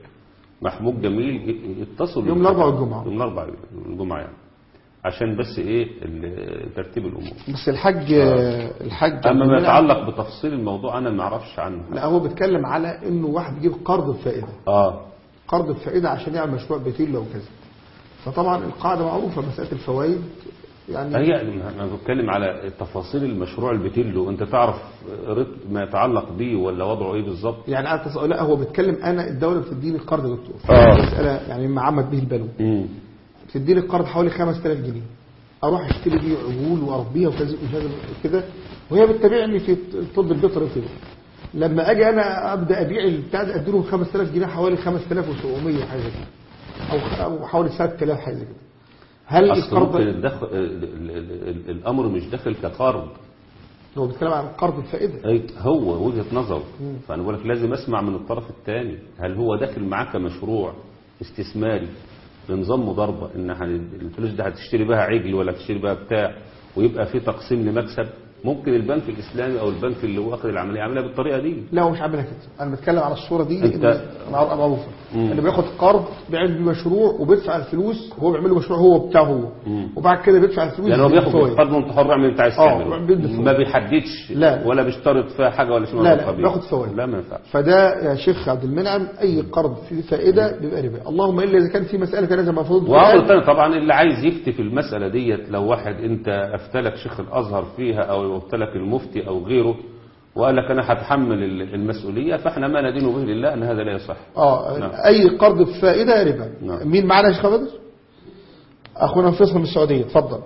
محمود جميل ي- يتصلوا يوم الأربعاء والجمعة. يوم الاربعاء والجمعه يعني عشان بس ايه ال- ترتيب الامور بس الحاج الحاج اما ما عبد المنعم- يتعلق بتفصيل الموضوع انا ما اعرفش عنه لا هو بيتكلم على انه واحد يجيب قرض بفائده اه قرض بفائده عشان يعمل مشروع بيتيلا وكذا فطبعا القاعده معروفه مساله الفوائد يعني هي انا بتكلم على تفاصيل المشروع البتيلو انت تعرف رت ما يتعلق بيه ولا وضعه ايه بالظبط يعني انا تص- لا هو بيتكلم انا الدوله بتديني القرض يا دكتور آه. مساله يعني ما عمت به البلو امم بتديني القرض حوالي 5000 جنيه اروح اشتري بيه عجول واربيها وكذا وكذا كده وهي بتتابعني في الطب البيطري وكده لما اجي انا ابدا ابيع البتاع ده اديله 5000 جنيه حوالي 5700 حاجه كده او او حوالي 6000 حاجه كده هل اصل القرض ممكن الدخل ال- ال- ال- الامر مش داخل كقرض هو بيتكلم عن قرض الفائده أي هو وجهه نظر فانا بقول لك لازم اسمع من الطرف الثاني هل هو داخل معاك كمشروع استثماري بنظام مضاربه ان هن- الفلوس دي هتشتري بها عجل ولا تشتري بها بتاع ويبقى في تقسيم لمكسب ممكن البنك الاسلامي او البنك اللي واخد العمليه عاملها بالطريقه دي لا هو مش عاملها كده انا بتكلم على الصوره دي أنت- لان مع- معروفه مم. اللي بياخد قرض بيعمل بيه مشروع وبيدفع الفلوس هو بيعمل له مشروع هو بتاعه هو مم. وبعد كده بيدفع الفلوس يعني هو بياخد بالفوائد. قرض متحرع من انت عايز آه، تعمله بالفوائد. ما بيحددش لا. ولا بيشترط فيها حاجه ولا شيء من لا هذا لا القبيل. بياخد فوائد لا ما ينفعش فده يا شيخ عبد المنعم اي قرض فيه فائده بيبقى ربا اللهم الا اذا كان في مساله ثانيه زي ما فضلت وامر تاني طبعا اللي عايز يفتي في المساله ديت لو واحد انت افتلك شيخ الازهر فيها او افتلك المفتي او غيره وقال لك انا هتحمل ال- المسؤوليه فاحنا ما ندين به لله ان هذا لا يصح اه نعم. اي قرض بفائده ربا نعم. مين معانا يا شيخ بدر اخونا فيصل من السعوديه اتفضل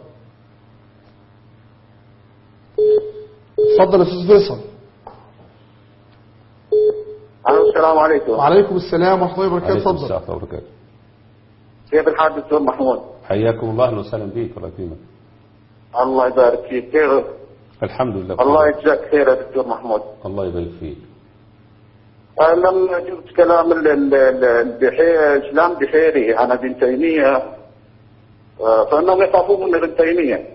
اتفضل يا استاذ فيصل الو السلام عليكم وعليكم السلام ورحمه الله وبركاته عليكم اتفضل السلام ورحمه الله وبركاته كيف الحال دكتور محمود؟ حياكم الله اهلا وسهلا بك الله يكرمك الله يبارك فيك كيف الحمد لله الله يجزاك خير يا دكتور محمود الله يبارك فيك آه، لما جبت كلام ال- ال- ال- البحير اسلام بحيري عن ابن تيميه آه، فانهم يخافون من ابن تيميه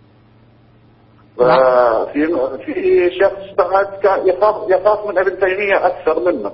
ففي في شخص بعد كان يخاف يخاف من ابن تيميه اكثر منه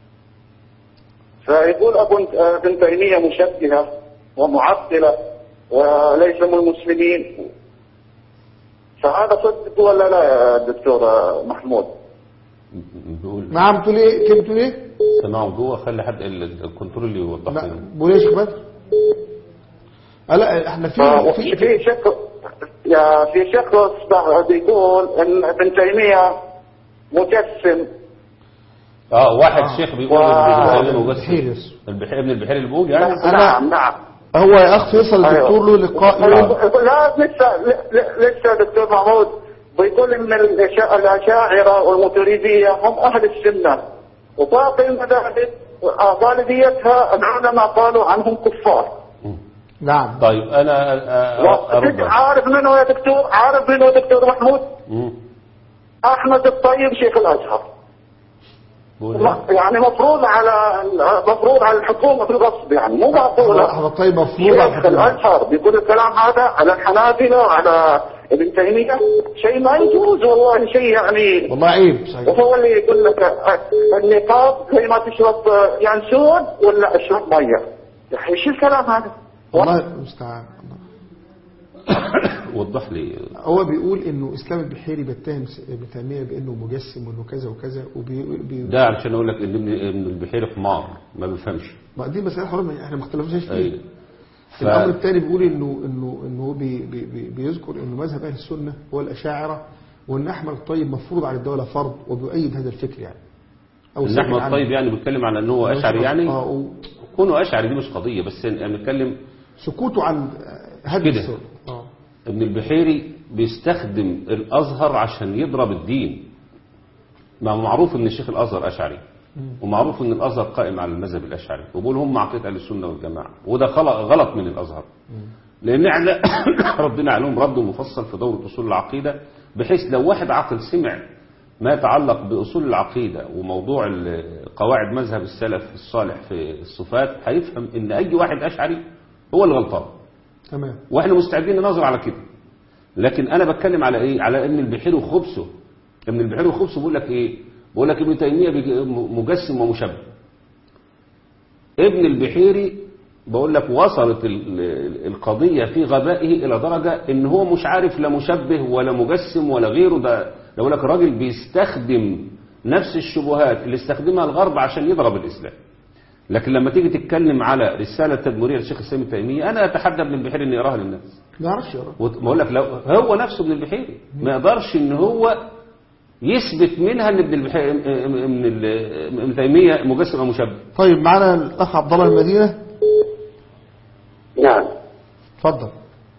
فيقول ابن ابن تيميه مشبهه ومعطله وليس من المسلمين فهذا صدق ولا لا يا دكتور محمود؟ بيقول نعم تقول ايه كيف بتقول ايه سمعوا جوه خلي حد ال- الكنترول اللي يوضح لا لنا بقول ايه يا شيخ بدر آه، لا احنا في في في في شخص يا في شخص بعد يقول ان ابن تيميه مجسم اه واحد آه. شيخ بيقول و- ابن تيمية مجسم. البحيري يس. البحيري ابن البحيري اللي بيقول يعني أنا- نعم نعم هو يا اخ فيصل الدكتور له لقاء يقول- يقول لا لسه ل- لسه دكتور محمود بيقول ان الأشا- الاشاعره والماتريديه هم اهل السنه وباقي المذاهب غالبيتها العلماء قالوا عنهم كفار نعم طيب انا آه، ارد وكنت عارف منه يا دكتور عارف منه يا دكتور محمود مم. احمد الطيب شيخ الازهر بقول ما- إيه؟ يعني مفروض على مفروض على الحكومه في الغصب يعني مو معقوله هذا طيب مفروض على شيخ الحكومة. الازهر بيقول الكلام هذا على الحنابله وعلى ابن تيميه شيء ما يجوز والله شيء يعني والله عيب صحيح وهو اللي يقول لك آه، النقاب زي ما تشرب آه، ينسون ولا اشرب ميه يا اخي شو الكلام هذا؟ والله المستعان وضح لي هو بيقول انه اسلام البحيري بيتهم ابن تيميه بانه مجسم وانه كذا وكذا وبي بي ده علشان اقول لك ان ابن ابن البحيري حمار ما بيفهمش ما دي مساله حرام احنا ما اختلفناش فيها ايوه ف... الامر الثاني بيقول انه انه انه هو بي بي بي بيذكر انه مذهب اهل السنه هو الاشاعره وان احمد الطيب مفروض على الدوله فرض وبيؤيد هذا الفكر يعني او ان سكت احمد عنه. الطيب يعني بيتكلم على ان هو اشعري يعني اه و- كونه اشعري دي مش قضيه بس يعني بنتكلم سكوته عن هدم كده. السنه اه ابن البحيري بيستخدم الازهر عشان يضرب الدين ما هو معروف ان الشيخ الازهر اشعري ومعروف ان الازهر قائم على المذهب الاشعري وبقول هم عقيده اهل السنه والجماعه وده غلط غلط من الازهر لان احنا ردنا عليهم رد مفصل في دوره اصول العقيده بحيث لو واحد عاقل سمع ما يتعلق باصول العقيده وموضوع ال- قواعد مذهب السلف الصالح في الصفات هيفهم ان اي واحد اشعري هو اللي غلطان تمام واحنا مستعدين نناظر على كده لكن انا بتكلم على ايه على ابن البحيري وخبثه ابن البحيري وخبثه بيقول لك ايه بيقول لك ابن تيميه بيج- م- مجسم ومشبه ابن البحيري بقول لك وصلت ال- ال- القضيه في غبائه الى درجه ان هو مش عارف لا مشبه ولا مجسم ولا غيره ده ده بقول لك راجل بيستخدم نفس الشبهات اللي استخدمها الغرب عشان يضرب الاسلام لكن لما تيجي تتكلم على رسالة تدمرية للشيخ الإسلام التيمية أنا أتحدى ابن البحيري أن يقراها للناس ما يعرفش يقرا وبقول لك لو هو نفسه ابن البحيري ما يقدرش ان هو يثبت منها ان ابن البحيري من ال- ابن تيميه مجسم او مشبه طيب معانا الاخ عبد الله من المدينه نعم اتفضل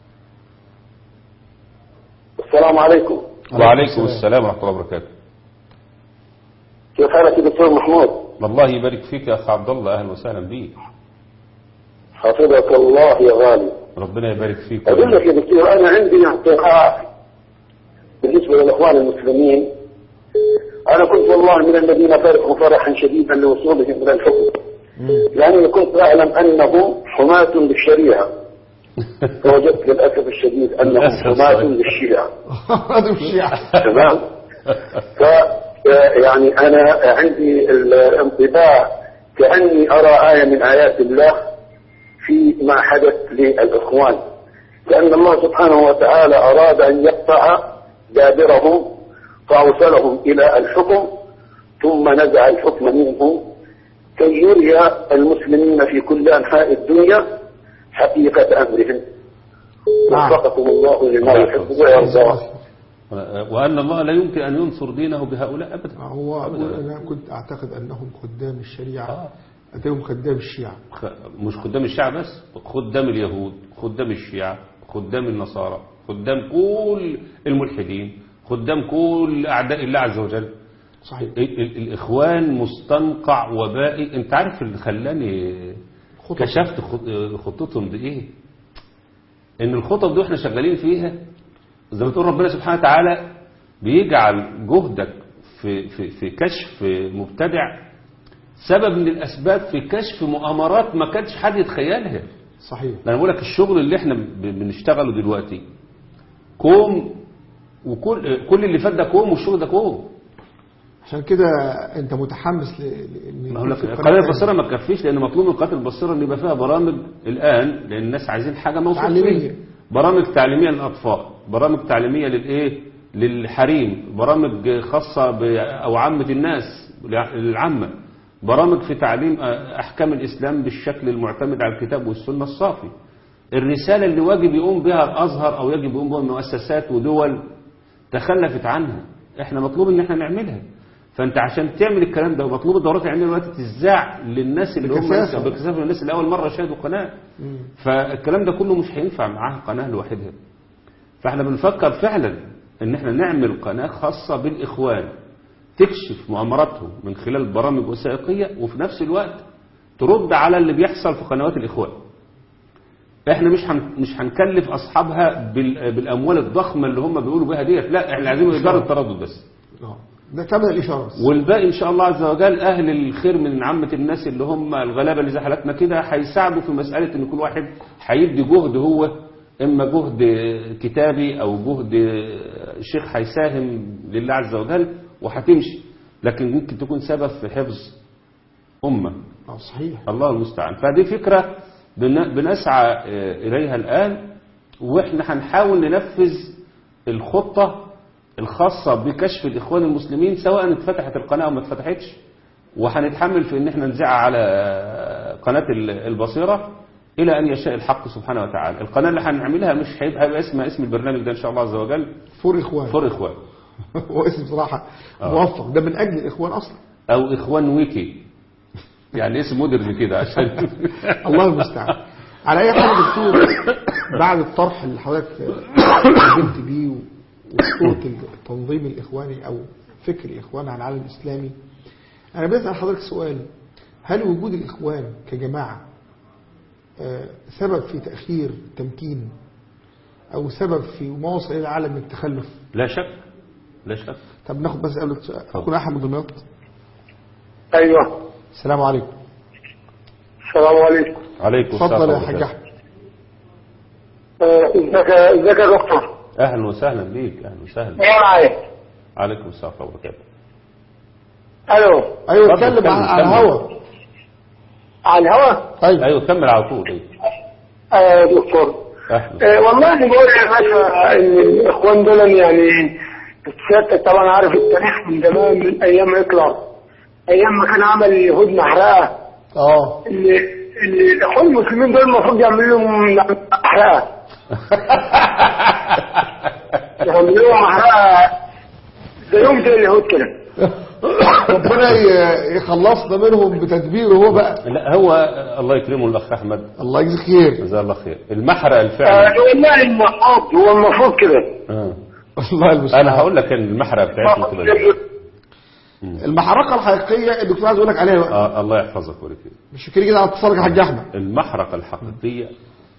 السلام عليكم وعليكم السلام ورحمه الله وبركاته كيف حالك يا دكتور محمود؟ الله يبارك فيك يا اخ عبد الله اهلا وسهلا بيك حفظك الله يا غالي ربنا يبارك فيك أقول لك يا دكتور أنا عندي اعتراف بالنسبة للإخوان المسلمين أنا كنت والله من الذين فرحوا فرحا شديدا لوصولهم إلى الحكم لأني كنت أعلم أنهم حماة للشريعة فوجدت للأسف الشديد أنهم للأسف حماة صحيح. للشيعة هذا الشيعة تمام ف يعني أنا عندي الانطباع كأني أرى آية من آيات الله في ما حدث للإخوان لأن الله سبحانه وتعالى أراد أن يقطع دابرهم فأوصلهم إلى الحكم ثم نزع الحكم منهم كي يري المسلمين في كل أنحاء الدنيا حقيقة أمرهم نعم. وفقكم الله لما يحب ويرضى وأن الله لا يمكن أن ينصر دينه بهؤلاء أبدا هو أبداً. أقول أنا كنت أعتقد أنهم خدام الشريعة آه. أتيهم خدام الشيعة خ- مش خدام الشعب بس خدام اليهود خدام الشيعة خدام النصارى خدام كل الملحدين خدام كل أعداء الله عز وجل صحيح ال- ال- الإخوان مستنقع وبائي أنت عارف اللي خلاني خطط. كشفت خط- خطتهم دي إيه إن الخطط دي إحنا شغالين فيها زي ما تقول ربنا سبحانه وتعالى بيجعل جهدك في, في, في كشف مبتدع سبب من الأسباب في كشف مؤامرات ما كانش حد يتخيلها صحيح انا بقول لك الشغل اللي احنا ب- بنشتغله دلوقتي كوم وكل كل اللي فات ده كوم والشغل ده كوم عشان كده أنت متحمس ل... ل... ما هو لك قناه البصيره ما تكفيش لان مطلوب من قناه البصيره ان يبقى فيها برامج الان لان الناس عايزين حاجه موثوق تعليمية. فيها برامج تعليميه للاطفال برامج تعليميه للايه للحريم برامج خاصه ب او عامه الناس للعامه برامج في تعليم آه، احكام الاسلام بالشكل المعتمد على الكتاب والسنه الصافي الرساله اللي واجب يقوم بها الازهر او يجب يقوم بها مؤسسات ودول تخلفت عنها احنا مطلوب ان احنا نعملها فانت عشان تعمل الكلام ده ومطلوب الدورات العلميه دلوقتي تذاع للناس اللي هم بكثافة. لسه بكثافه الناس اللي اول مره شاهدوا القناه مم. فالكلام ده كله مش هينفع معاها قناه لوحدها فاحنا بنفكر فعلا ان احنا نعمل قناه خاصه بالاخوان تكشف مؤامراتهم من خلال برامج وثائقيه وفي نفس الوقت ترد على اللي بيحصل في قنوات الاخوان احنا مش هن... مش هنكلف اصحابها بال... بالاموال الضخمه اللي هم بيقولوا بيها ديت لا احنا عايزين ايجار التردد بس آه. ده تبدأ الإشارة بس. والباقي ان شاء الله عز وجل اهل الخير من عامه الناس اللي هم الغلابه اللي زي حالتنا كده هيساعدوا في مساله ان كل واحد هيدي جهد هو اما جهد كتابي او جهد شيخ هيساهم لله عز وجل وهتمشي لكن ممكن تكون سبب في حفظ امه آه صحيح الله المستعان فدي فكرة بن- بنسعى آه، إليها الآن وإحنا هنحاول ننفذ الخطة الخاصة بكشف الإخوان المسلمين سواء اتفتحت القناة أو ما اتفتحتش وهنتحمل في إن إحنا نذيع على آه، قناة ال- البصيرة إلى أن يشاء الحق سبحانه وتعالى القناة اللي هنعملها مش هيبقى هيبقى اسمها اسم البرنامج ده إن شاء الله عز وجل فور إخوان فور إخوان هو اسم بصراحة آه. موفق ده من أجل الإخوان أصلا أو إخوان ويكي يعني اسم مودرن كده عشان الله المستعان على اي حال يا دكتور بعد الطرح اللي حضرتك قدمت بيه وصورة التنظيم الاخواني او فكر الاخوان على العالم الاسلامي انا بسال حضرتك سؤال هل وجود الاخوان كجماعه آه، سبب في تاخير تمكين او سبب في ما وصل الى العالم من التخلف لا شك لا شك طب ناخد بس قبل السؤال. اخونا احمد دمياط ايوه السلام عليكم السلام عليكم عليكم السلام اتفضل يا ورحمة حاج الله. احمد آه، ازيك ازيك يا دكتور اهلا وسهلا بيك اهلا وسهلا ايه معايا عليكم السلام ورحمه الله وبركاته الو ايوه اتفضل، اتكلم اتكلم، على على اتكلم. الهوا على الهوا ايوه ايوه كمل على طول ايوه آه، يا دكتور اهلا آه، والله اللي بقول يا باشا ان الاخوان دول يعني سيادتك طبعا عارف التاريخ من زمان من ايام هتلر ايام ما كان عمل اليهود محرقه اه اللي اللي الاخوان المسلمين دول المفروض يعملوا لهم محرقه يعملوا لهم محرقه زيهم زي اليهود كده ربنا ي- يخلصنا منهم بتدبيره هو بقى لا هو الله يكرمه الاخ احمد الله يجزيك خير جزاه الله خير المحرق آه، الفعلي والله المفروض هو المفروض كده آه. الله المستعان انا هقول لك ان المحرق بتاعتنا تبقى إزاي. المحرقه الحقيقيه الدكتور عايز اقول لك عليها بقى آه الله يحفظك ويرك فيك. مش كده كده على اتصالك يا حاج احمد المحرقة الحقيقية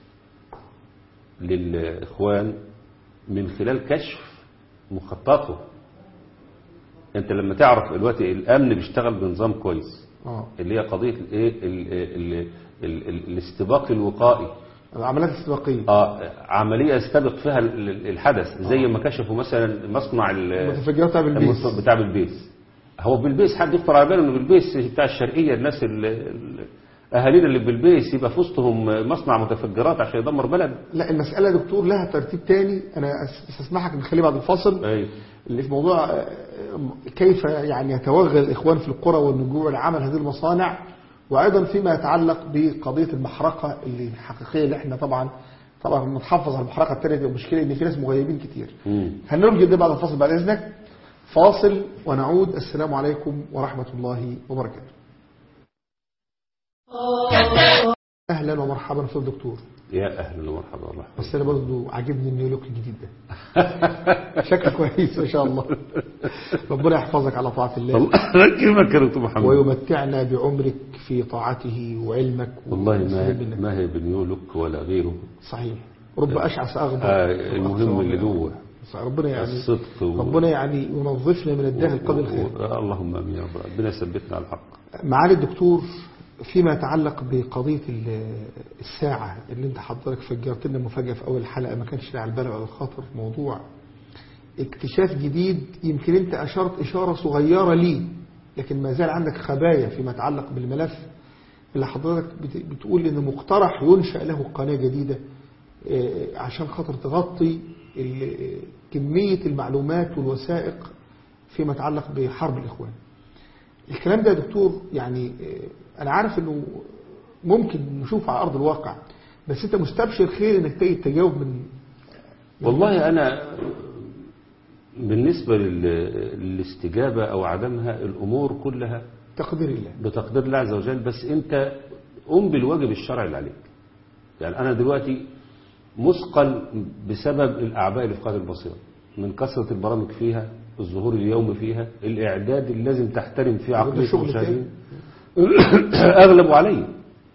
للإخوان من خلال كشف مخططه انت لما تعرف دلوقتي الامن بيشتغل بنظام كويس اه اللي هي قضية الايه ال- ال- ال- ال- الاستباق الوقائي العمليات الاستباقيه اه عملية يستبق فيها ال- ال- الحدث زي ما كشفوا مثلا مصنع ال- المتفجرات بتاع بالبيس المص- بتاع بالبيس هو بالبيس حد يخطر على باله انه بالبيس بتاع الشرقيه الناس ال- ال- اهالينا اللي بالبيس يبقى في وسطهم مصنع متفجرات عشان يدمر بلد لا المساله يا دكتور لها ترتيب تاني انا أس- استسمحك نخليه بعد الفاصل ايوه اللي في موضوع آه، كيف يعني يتوغل الاخوان في القرى والنجوع لعمل هذه المصانع وايضا فيما يتعلق بقضيه المحرقه اللي الحقيقيه اللي احنا طبعا طبعا نتحفظ على المحرقه الثانيه دي مشكله ان في ناس مغيبين كتير مم. هنرجع ده بعد الفاصل بعد اذنك فاصل ونعود السلام عليكم ورحمه الله وبركاته اهلا ومرحبا في الدكتور يا اهلا ومرحبا والله بس انا برضه عاجبني النيو لوك الجديد ده شكله كويس ما شاء الله ربنا يحفظك على طاعه الله الله يكرمك يا دكتور محمد ويمتعنا بعمرك في طاعته وعلمك والله ما ونستفيد منك. ما هي بنيو لوك ولا غيره صحيح رب اشعث اغبر آه المهم اللي جوه صح، ربنا يعني الصدق و- ربنا يعني ينظفنا من الداخل قبل الخير و- اللهم امين يا رب ربنا يثبتنا على الحق معالي الدكتور فيما يتعلق بقضية ال- الساعة اللي انت حضرتك فجرت لنا مفاجأة في أول الحلقة ما كانش لها على البال ولا الخاطر موضوع اكتشاف جديد يمكن انت أشرت إشارة صغيرة ليه لكن ما زال عندك خبايا فيما يتعلق بالملف اللي حضرتك بت- بتقول إن مقترح ينشأ له قناة جديدة آه، عشان خاطر تغطي ال- كمية المعلومات والوثائق فيما يتعلق بحرب الإخوان الكلام ده يا دكتور يعني آه، أنا عارف إنه ممكن نشوف على أرض الواقع بس أنت مستبشر خير إنك تجد تجاوب من والله أنا بالنسبة لل- للاستجابة أو عدمها الأمور كلها تقدير الله بتقدير الله عز وجل بس أنت قم بالواجب الشرعي اللي عليك يعني أنا دلوقتي مثقل بسبب الأعباء اللي في قاعدة البصيرة من كثرة البرامج فيها الظهور اليومي فيها الإعداد اللي لازم تحترم فيه وده عقلية شغل المشاهدين أغلب علي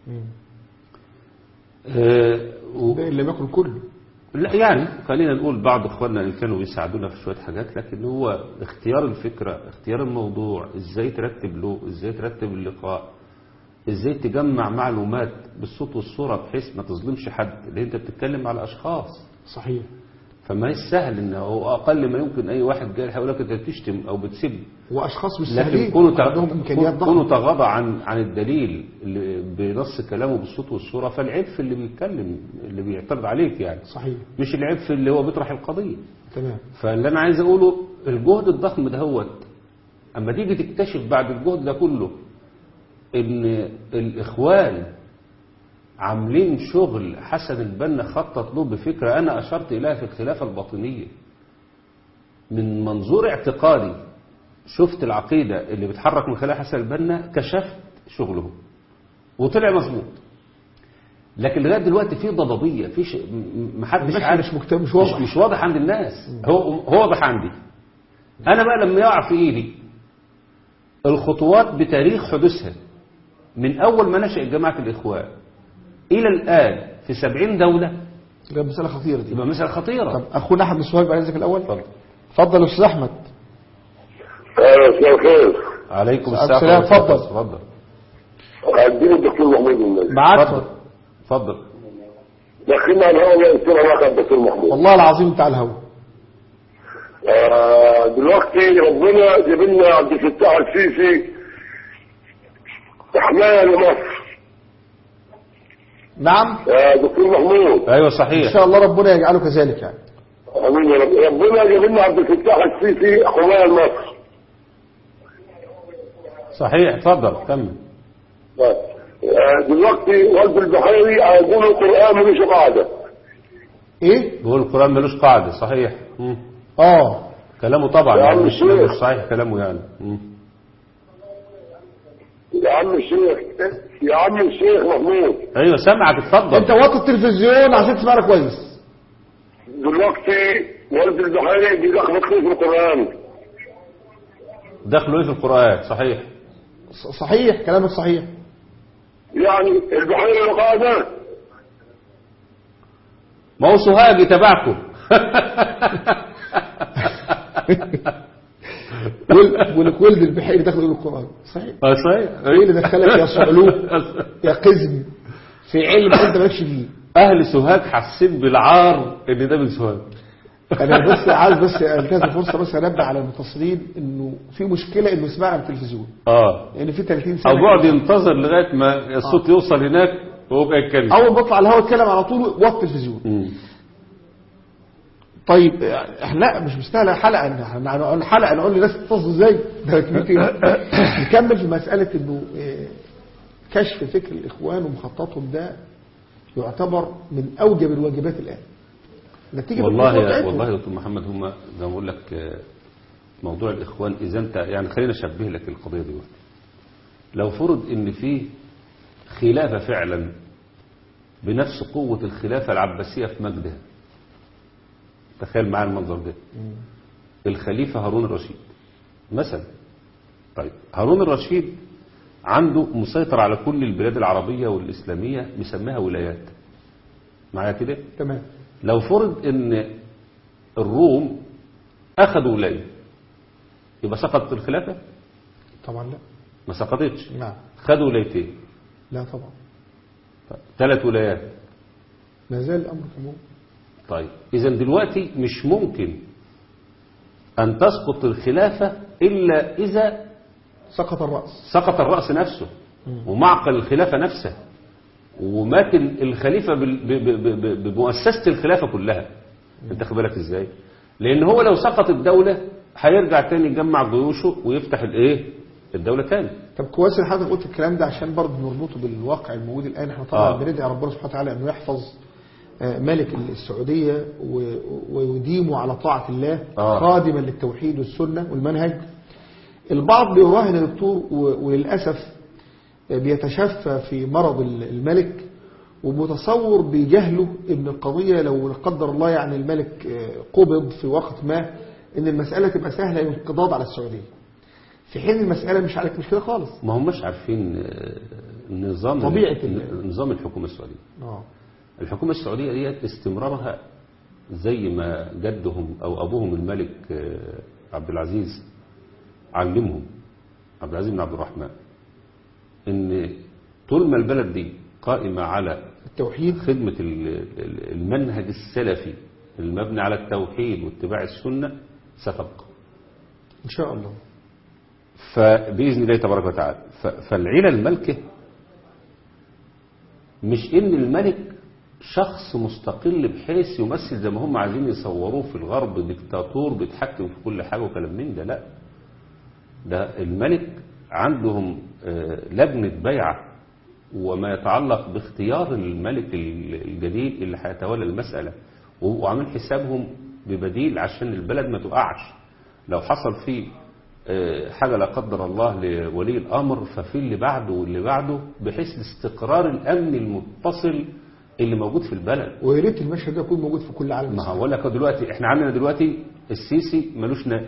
آه، و- ده اللي باكل كله لا يعني خلينا نقول بعض اخواننا اللي كانوا بيساعدونا في شويه حاجات لكن هو اختيار الفكره اختيار الموضوع ازاي ترتب له ازاي ترتب اللقاء ازاي تجمع معلومات بالصوت والصوره بحيث ما تظلمش حد لان انت بتتكلم على اشخاص صحيح فما هي سهل ان هو اقل ما يمكن اي واحد جاي يقول لك انت بتشتم او بتسب وأشخاص مش لكن سهلين كونه عندهم إمكانيات كونه ضخمة تغاضى عن عن الدليل اللي بنص كلامه بالصوت والصوره فالعيب في اللي بيتكلم اللي بيعترض عليك يعني صحيح مش العيب في اللي هو بيطرح القضيه تمام فاللي انا عايز اقوله الجهد الضخم دهوت اما تيجي تكتشف بعد الجهد ده كله ان الاخوان عاملين شغل حسن البنا خطط له بفكره انا اشرت اليها في الخلافه الباطنيه من منظور اعتقادي شفت العقيده اللي بتحرك من خلال حسن البنا كشفت شغله وطلع مظبوط لكن لغايه دلوقتي في ضبابيه في ش... م- محدش مش عارف مش مكتب مش واضح مش, مش واضح عند الناس هو هو واضح عندي انا بقى لما يقع في ايدي الخطوات بتاريخ حدوثها من اول ما نشأ جماعة الاخوان الى الان في سبعين دولة ده مسألة خطيرة دي يبقى مسألة خطيرة طب أخونا أحمد سوهاج بعد إذنك الأول اتفضل اتفضل يا أستاذ أحمد آه، مساء الخير عليكم السلام، السلام اتفضل. اتفضل اديني الدكتور محمود النبي معاك اتفضل اتفضل دخلنا على الهواء يا دكتور الله كان الدكتور محمود والله العظيم أنت على الهوا آه، دلوقتي ربنا جاب لنا عبد الفتاح السيسي حماية لمصر نعم يا دكتور محمود ايوه إن صحيح شاء الله ربنا يجعله كذلك يعني امين يا رب ربنا جاب لنا عبد الفتاح السيسي حماية لمصر صحيح اتفضل كمل آه، دلوقتي والد البحيري هيقولوا القرآن ملوش قاعدة إيه؟ بيقول القرآن ملوش قاعدة صحيح مم. آه كلامه طبعا يا يعني عم مش الشيخ. مش صحيح كلامه يعني مم. يا عم الشيخ يا عم الشيخ محمود ايوه سامعك اتفضل أنت وطي التلفزيون عشان تسمعنا كويس دلوقتي والد البحيري بيلخبط فيه في القرآن دخلوا ايه في القرآن صحيح ص- صحيح كلامك صحيح يعني البحيري له قاعدة ما هو سوهاجي تبعكم ول- ولك ولد البحيري داخل يقول القرآن صحيح اه صحيح ايه اللي دخلك يا صعلوك يا قزم في علم انت مالكش فيه اهل سوهاج حاسين بالعار ان ده من سوهاج انا بس عايز بس انتهز الفرصه بس انبه على المتصلين انه في مشكله انه يسمعنا في التلفزيون اه لان في 30 سنه او بيقعد ينتظر لغايه ما الصوت يوصل هناك وهو بقى يتكلم اول ما بطلع الهواء اتكلم على طول وطي التلفزيون مم. طيب احنا لا مش مستاهله حلقه إن احنا هنقول حلقه نقول للناس تتصل ازاي ده كتير. نكمل في مساله انه اه، كشف فكر الاخوان ومخططهم ده يعتبر من أوجب الواجبات الآن نتيجة والله الخطوة يا بتاعتهم. والله يا دكتور محمد هم زي ما بقول لك آه، موضوع الاخوان اذا انت يعني خلينا اشبه لك القضيه دي لو فرض ان في خلافه فعلا بنفس قوه الخلافه العباسيه في مجدها تخيل معايا المنظر ده الخليفه هارون الرشيد مثلا طيب هارون الرشيد عنده مسيطر على كل البلاد العربيه والاسلاميه مسميها ولايات معايا كده تمام لو فرض ان الروم اخذوا ولايه يبقى سقطت الخلافه طبعا لا ما سقطتش نعم خدوا ولايتين لا طبعا ثلاث ولايات ما زال الأمر كما طيب اذا دلوقتي مش ممكن ان تسقط الخلافه الا اذا سقط الرأس سقط الراس نفسه ومعقل الخلافه نفسها ومات الخليفه بال- ب- ب- ب- بمؤسسه الخلافه كلها انت خد بالك ازاي لان هو لو سقط الدوله هيرجع تاني يجمع جيوشه ويفتح الايه الدوله تاني طب كويس ان حضرتك قلت الكلام ده عشان برضه نربطه بالواقع الموجود الان احنا طبعا آه. بندعي ربنا سبحانه وتعالى انه يحفظ آه، ملك السعوديه و- ويديمه على طاعه الله آه. خادما للتوحيد والسنه والمنهج البعض بيراهن يا دكتور و- وللاسف آه، بيتشفى في مرض ال- الملك ومتصور بجهله ان القضيه لو لا قدر الله يعني الملك آه، قبض في وقت ما ان المساله تبقى سهله الانقضاض على السعوديه في حين المساله مش عليك مش كده خالص ما هماش عارفين آه، نظام طبيعة ال- نظام الحكومه السعوديه اه الحكومة السعودية ديت استمرارها زي ما جدهم أو أبوهم الملك آه، عبد العزيز علمهم عبد العزيز بن عبد الرحمن إن طول ما البلد دي قائمة على التوحيد خدمة ال- ال- المنهج السلفي المبني على التوحيد واتباع السنة ستبقى ان شاء الله فبإذن الله تبارك وتعالى ف- فالعيلة الملكة مش إن الملك شخص مستقل بحيث يمثل زي ما هم عايزين يصوروه في الغرب ديكتاتور بيتحكم في كل حاجة وكلام من ده لا ده الملك عندهم آه، لجنة بيعة وما يتعلق باختيار الملك ال- الجديد اللي هيتولى المسألة وعامل حسابهم ببديل عشان البلد ما تقعش لو حصل فيه آه، حاجة لا قدر الله لولي الأمر ففي اللي بعده واللي بعده بحيث استقرار الأمن المتصل اللي موجود في البلد ويا ريت المشهد ده يكون موجود في كل عالم ما إسلامي. هقول لك دلوقتي احنا عندنا دلوقتي السيسي ملوش نائب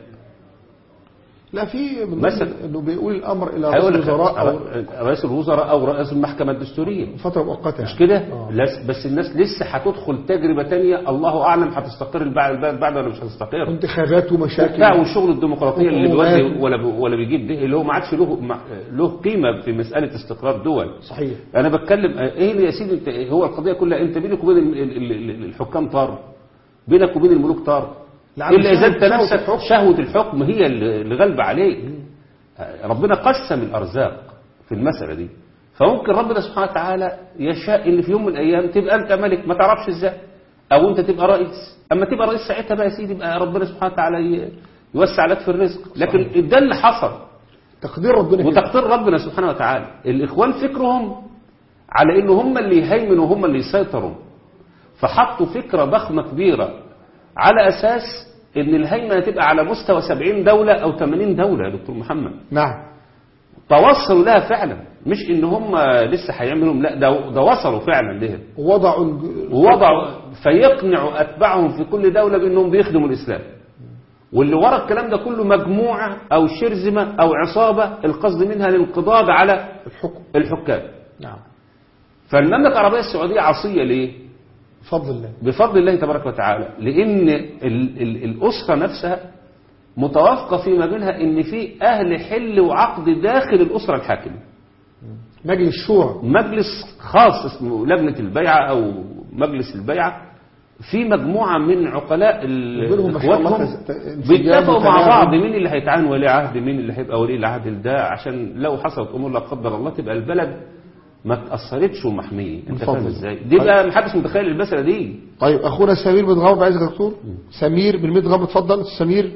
لا في من مثلا. ضمن انه بيقول الامر الى رئيس هيقول لك الوزراء او رئيس الوزراء او رئيس المحكمة الدستورية فتره مؤقته مش يعني. كده آه. لس- بس الناس لسه هتدخل تجربة تانية الله أعلم هتستقر البلد البلد بعد ولا مش هتستقر انتخابات ومشاكل وبتاع وشغل الديمقراطية اللي وقومات. بيودي ولا بي- ولا بيجيب ده اللي هو ما عادش له ما- له قيمة في مسألة استقرار دول صحيح أنا بتكلم إيه اللي يا سيدي أنت هو القضية كلها أنت بينك وبين ال- ال- ال- الحكام طار بينك وبين الملوك طار لعل إلا إذا أنت شهوة- شهوة نفسك الحكم. شهوة الحكم هي اللي اللي غالبة عليك ربنا قسم الأرزاق في المسألة دي فممكن ربنا سبحانه وتعالى يشاء ان في يوم من الايام تبقى انت ملك ما تعرفش ازاي او انت تبقى رئيس اما تبقى رئيس ساعتها بقى يا سيدي يبقى ربنا سبحانه وتعالى ي- يوسع لك في الرزق لكن ده اللي حصل تقدير ربنا كده. وتقدير ربنا سبحانه وتعالى الإخوان فكرهم على إن هم اللي يهيمنوا وهم اللي يسيطروا فحطوا فكرة ضخمة كبيرة على أساس إن الهيمنة تبقى على مستوى 70 دولة أو 80 دولة يا دكتور محمد نعم توصلوا لها فعلا مش إن هم لسه هيعملوا لا ده, ده وصلوا فعلا لها ووضعوا الج- ووضعوا فيقنعوا أتباعهم في كل دولة بأنهم بيخدموا الإسلام واللي ورا الكلام ده كله مجموعة أو شرذمة أو عصابة القصد منها الانقضاض على الحكم الحكام نعم فالمملكة العربية السعودية عصية ليه؟ بفضل الله بفضل الله تبارك وتعالى لأن ال ال الأسرة نفسها متوافقة فيما بينها إن في أهل حل وعقد داخل الأسرة الحاكمة مجلس شورى مجلس خاص اسمه لجنة البيعة أو مجلس البيعة في مجموعة من عقلاء ال- وبينهم ما شاء الله إخواتهم تز- ت- انسجام بيتفقوا مع وتناغم. بعض مين اللي هيتعين ولي عهد مين اللي هيبقى ولي العهد ده عشان لو حصلت أمور لا قدر الله تبقى البلد ما تأثرتش ومحمية انت بفضل. فاهم ازاي دي بقى محدش متخيل المسألة دي طيب اخونا سمير بن غرب عايزك يا دكتور سمير بن ميت غرب اتفضل سمير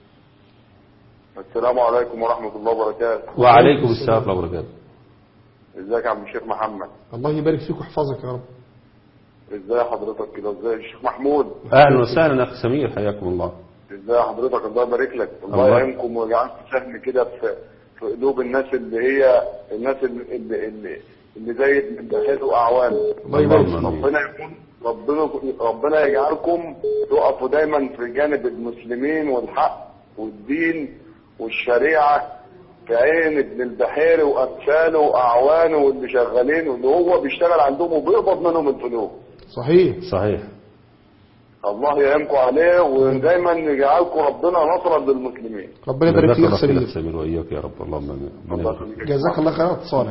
السلام عليكم ورحمة الله وبركاته وعليكم السلام ورحمة الله وبركاته ازيك يا عم الشيخ محمد الله يبارك فيك ويحفظك يا رب ازاي حضرتك كده ازاي الشيخ محمود اهلا وسهلا اخ سمير حياكم الله ازاي حضرتك الله يبارك لك الله الله. يعينكم ويجعلكم سهم كده في في قلوب الناس اللي هي الناس اللي اللي, اللي, اللي زي ابن بحيث واعوان الله يبارك اللهم فيك. آمين. ربنا يكون ربنا ربنا يجعلكم تقفوا دايما في جانب المسلمين والحق والدين والشريعه كعين ابن البحيري وامثاله واعوانه واللي شغالين واللي هو بيشتغل عندهم وبيقبض منهم الفلوس صحيح صحيح الله يعينكم عليه ودايما يجعلكم ربنا نصرا للمسلمين ربنا يبارك جزاك فيك الله خير سمير اخ سمير واياك يا رب اللهم امين ربنا الله يبارك فيك. يخليك. جزاك الله خير على اتصالك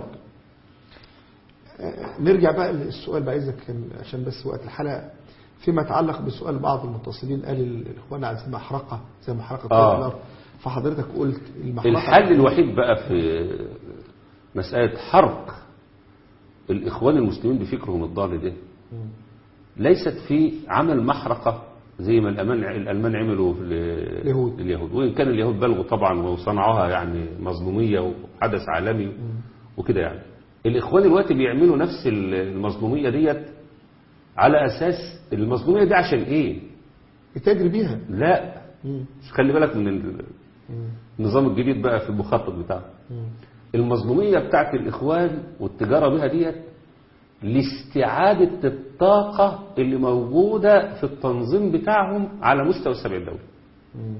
آه، نرجع بقى للسؤال بقى إذا كان عشان بس وقت الحلقة فيما يتعلق بسؤال بعض المتصلين قال ال- الإخوان عايزين محرقة زي محرقة آه. طويل الأرض فحضرتك قلت المحرقة الحل الوحيد بقى في مسألة حرق الإخوان المسلمين بفكرهم الضال ده ليست في عمل محرقة زي ما الألمان الألمان عملوا في ال- اليهود. اليهود وإن كان اليهود بلغوا طبعا وصنعوها يعني مظلومية وحدث عالمي وكده يعني الإخوان دلوقتي بيعملوا نفس المظلومية ديت على أساس المظلومية دي عشان إيه؟ يتاجر بيها لا مم. خلي بالك من ال- مم. النظام الجديد بقى في المخطط بتاعه مم. المظلومية بتاعت الإخوان والتجارة بها ديت لاستعادة الطاقة اللي موجودة في التنظيم بتاعهم على مستوى السبع الدولي مم.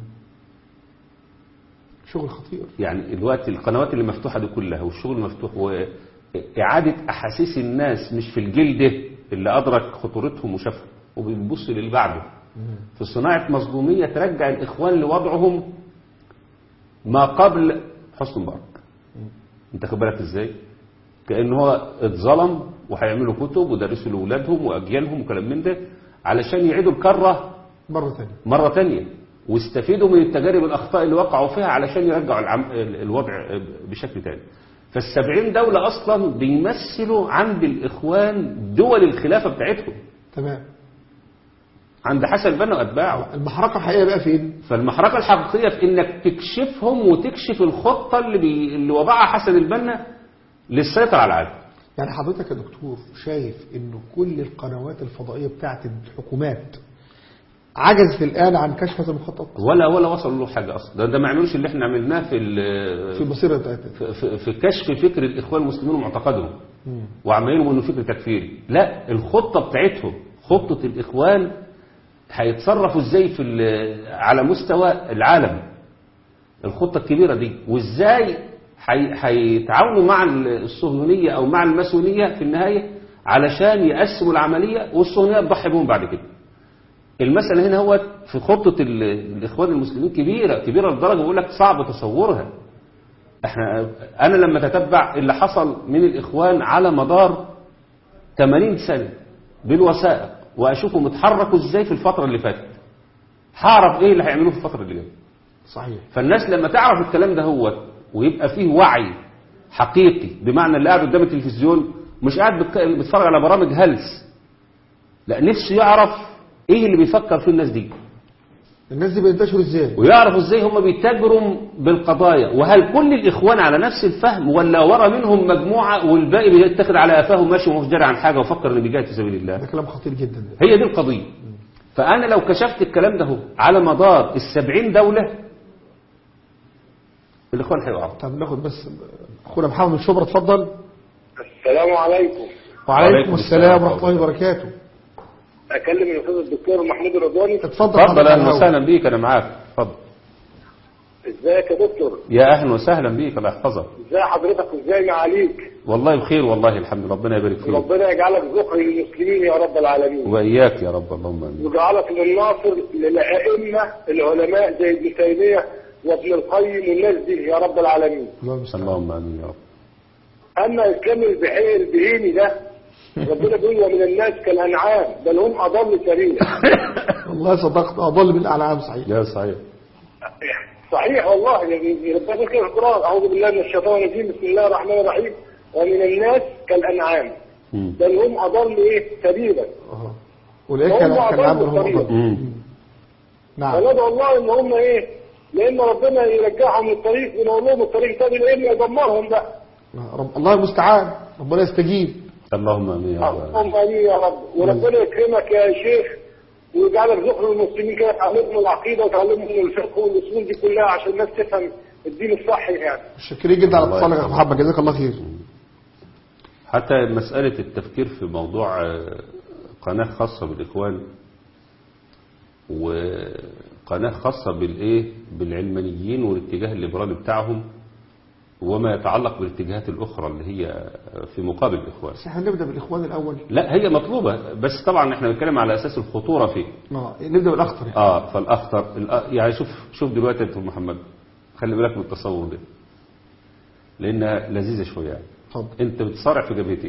شغل خطير يعني دلوقتي القنوات اللي مفتوحة دي كلها والشغل المفتوح وإعادة أحاسيس الناس مش في الجيل ده اللي أدرك خطورتهم وشافهم وبيبص للي بعده في صناعة مظلومية ترجع الإخوان لوضعهم ما قبل حسن مبارك انت خد بالك ازاي كأن هو اتظلم وهيعملوا كتب ودرسوا لأولادهم وأجيالهم وكلام من ده علشان يعيدوا الكرة مرة ثانية مرة تانية واستفيدوا من التجارب الأخطاء اللي وقعوا فيها علشان يرجعوا العم... الوضع بشكل تاني فالسبعين دولة أصلا بيمثلوا عند الإخوان دول الخلافة بتاعتهم تمام عند حسن البنا وأتباعه المحرقة الحقيقية بقى فين؟ فالمحرقة الحقيقية في إنك تكشفهم وتكشف الخطة اللي, بي... اللي وضعها حسن البنا للسيطرة على العالم يعني حضرتك يا دكتور شايف انه كل القنوات الفضائية بتاعت الحكومات عجزت الآن عن كشف هذا المخطط ولا ولا وصلوا له حاجة أصلا ده, ده ما عملوش اللي احنا عملناه في ال- في المصيرة بتاعتها في, في, في كشف فكر الإخوان المسلمين ومعتقدهم وعمالينهم انه فكر تكفيري لا الخطة بتاعتهم خطة الإخوان هيتصرفوا ازاي في ال- على مستوى العالم الخطة الكبيرة دي وازاي هي- هيتعاونوا مع الصهيونية او مع الماسونية في النهاية علشان يقسموا العملية والصهيونية تضحي بهم بعد كده المسألة هنا هو في خطة ال- الإخوان المسلمين كبيرة كبيرة لدرجة بقول لك صعب تصورها احنا انا لما تتبع اللي حصل من الاخوان على مدار 80 سنة بالوثائق واشوفهم اتحركوا ازاي في الفترة اللي فاتت هعرف ايه اللي هيعملوه في الفترة اللي جايه صحيح فالناس لما تعرف الكلام ده هو ويبقى فيه وعي حقيقي بمعنى اللي قاعد قدام التلفزيون مش قاعد بتك- بيتفرج على برامج هلس لا نفسه يعرف ايه اللي بيفكر فيه الناس دي الناس دي بينتشروا ازاي؟ ويعرفوا ازاي هم بيتاجروا بالقضايا وهل كل الاخوان على نفس الفهم ولا ورا منهم مجموعه والباقي بيتاخد على قفاه ماشي ومش داري عن حاجه وفكر ان بيجاهد في سبيل الله ده كلام خطير جدا ده هي دي القضيه فانا لو كشفت الكلام ده هو على مدار السبعين دوله الاخوان هيقعوا طب ناخد بس اخونا محمد من شبرا اتفضل السلام عليكم وعليكم وعليكم السلام السلام ورحمة الله وبركاته اكلم الاستاذ الدكتور محمود الرضواني اتفضل اتفضل حضرتك اهلا الأول. وسهلا بيك انا معاك اتفضل ازيك يا دكتور يا اهلا وسهلا بيك الله يحفظك ازي حضرتك وازاي معاليك والله بخير والله الحمد لله ربنا يبارك فيك ربنا يجعلك ذكر للمسلمين يا رب العالمين واياك يا رب اللهم امين ويجعلك من ناصر للائمه العلماء زي ابن تيميه وابن القيم والناس دي يا رب العالمين الله المستعان اللهم امين يا رب اما اسلام البحير البهيمي ده ربنا بيقول ومن الناس كالانعام بل هم اضل سبيلا والله صدقت اضل من الاعلام صحيح لا صحيح صحيح والله يعني ربنا بيقول كده في القران اعوذ بالله من الشيطان الرجيم بسم الله الرحمن الرحيم ومن الناس كالانعام مم. بل هم اضل ايه سبيلا اه اولئك كان هم كان عبد أضلوا الطريق. الرحمن مم. نعم فندعو الله ان هم ايه لان ربنا يرجعهم للطريق ونقول لهم الطريق تاني لان يدمرهم بقى رب الله المستعان ربنا يستجيب اللهم امين يا رب اللهم امين يا رب وربنا يكرمك يا شيخ ويجعلك ذكر المسلمين كده تعلمهم العقيده وتعلمهم الفقه والاصول دي كلها عشان الناس تفهم الدين الصح يعني شكرين جدا على الله اتصالك يا أخو يرحمه. محمد جزاك الله خير حتى مسألة التفكير في موضوع آه، قناة خاصة بالإخوان وقناة خاصة بالإيه بالعلمانيين والاتجاه الليبرالي بتاعهم وما يتعلق بالاتجاهات الأخرى اللي هي في مقابل الإخوان بس احنا نبدا بالاخوان الاول لا هي مطلوبة بس طبعا احنا بنتكلم على أساس الخطورة فيه اه نبدا بالاخطر يعني. اه فالاخطر الأ- يعني شوف شوف دلوقتي انت محمد خلي بالك من التصور ده لانها لذيذه شويه يعني اتفضل انت بتصارع في جبهتين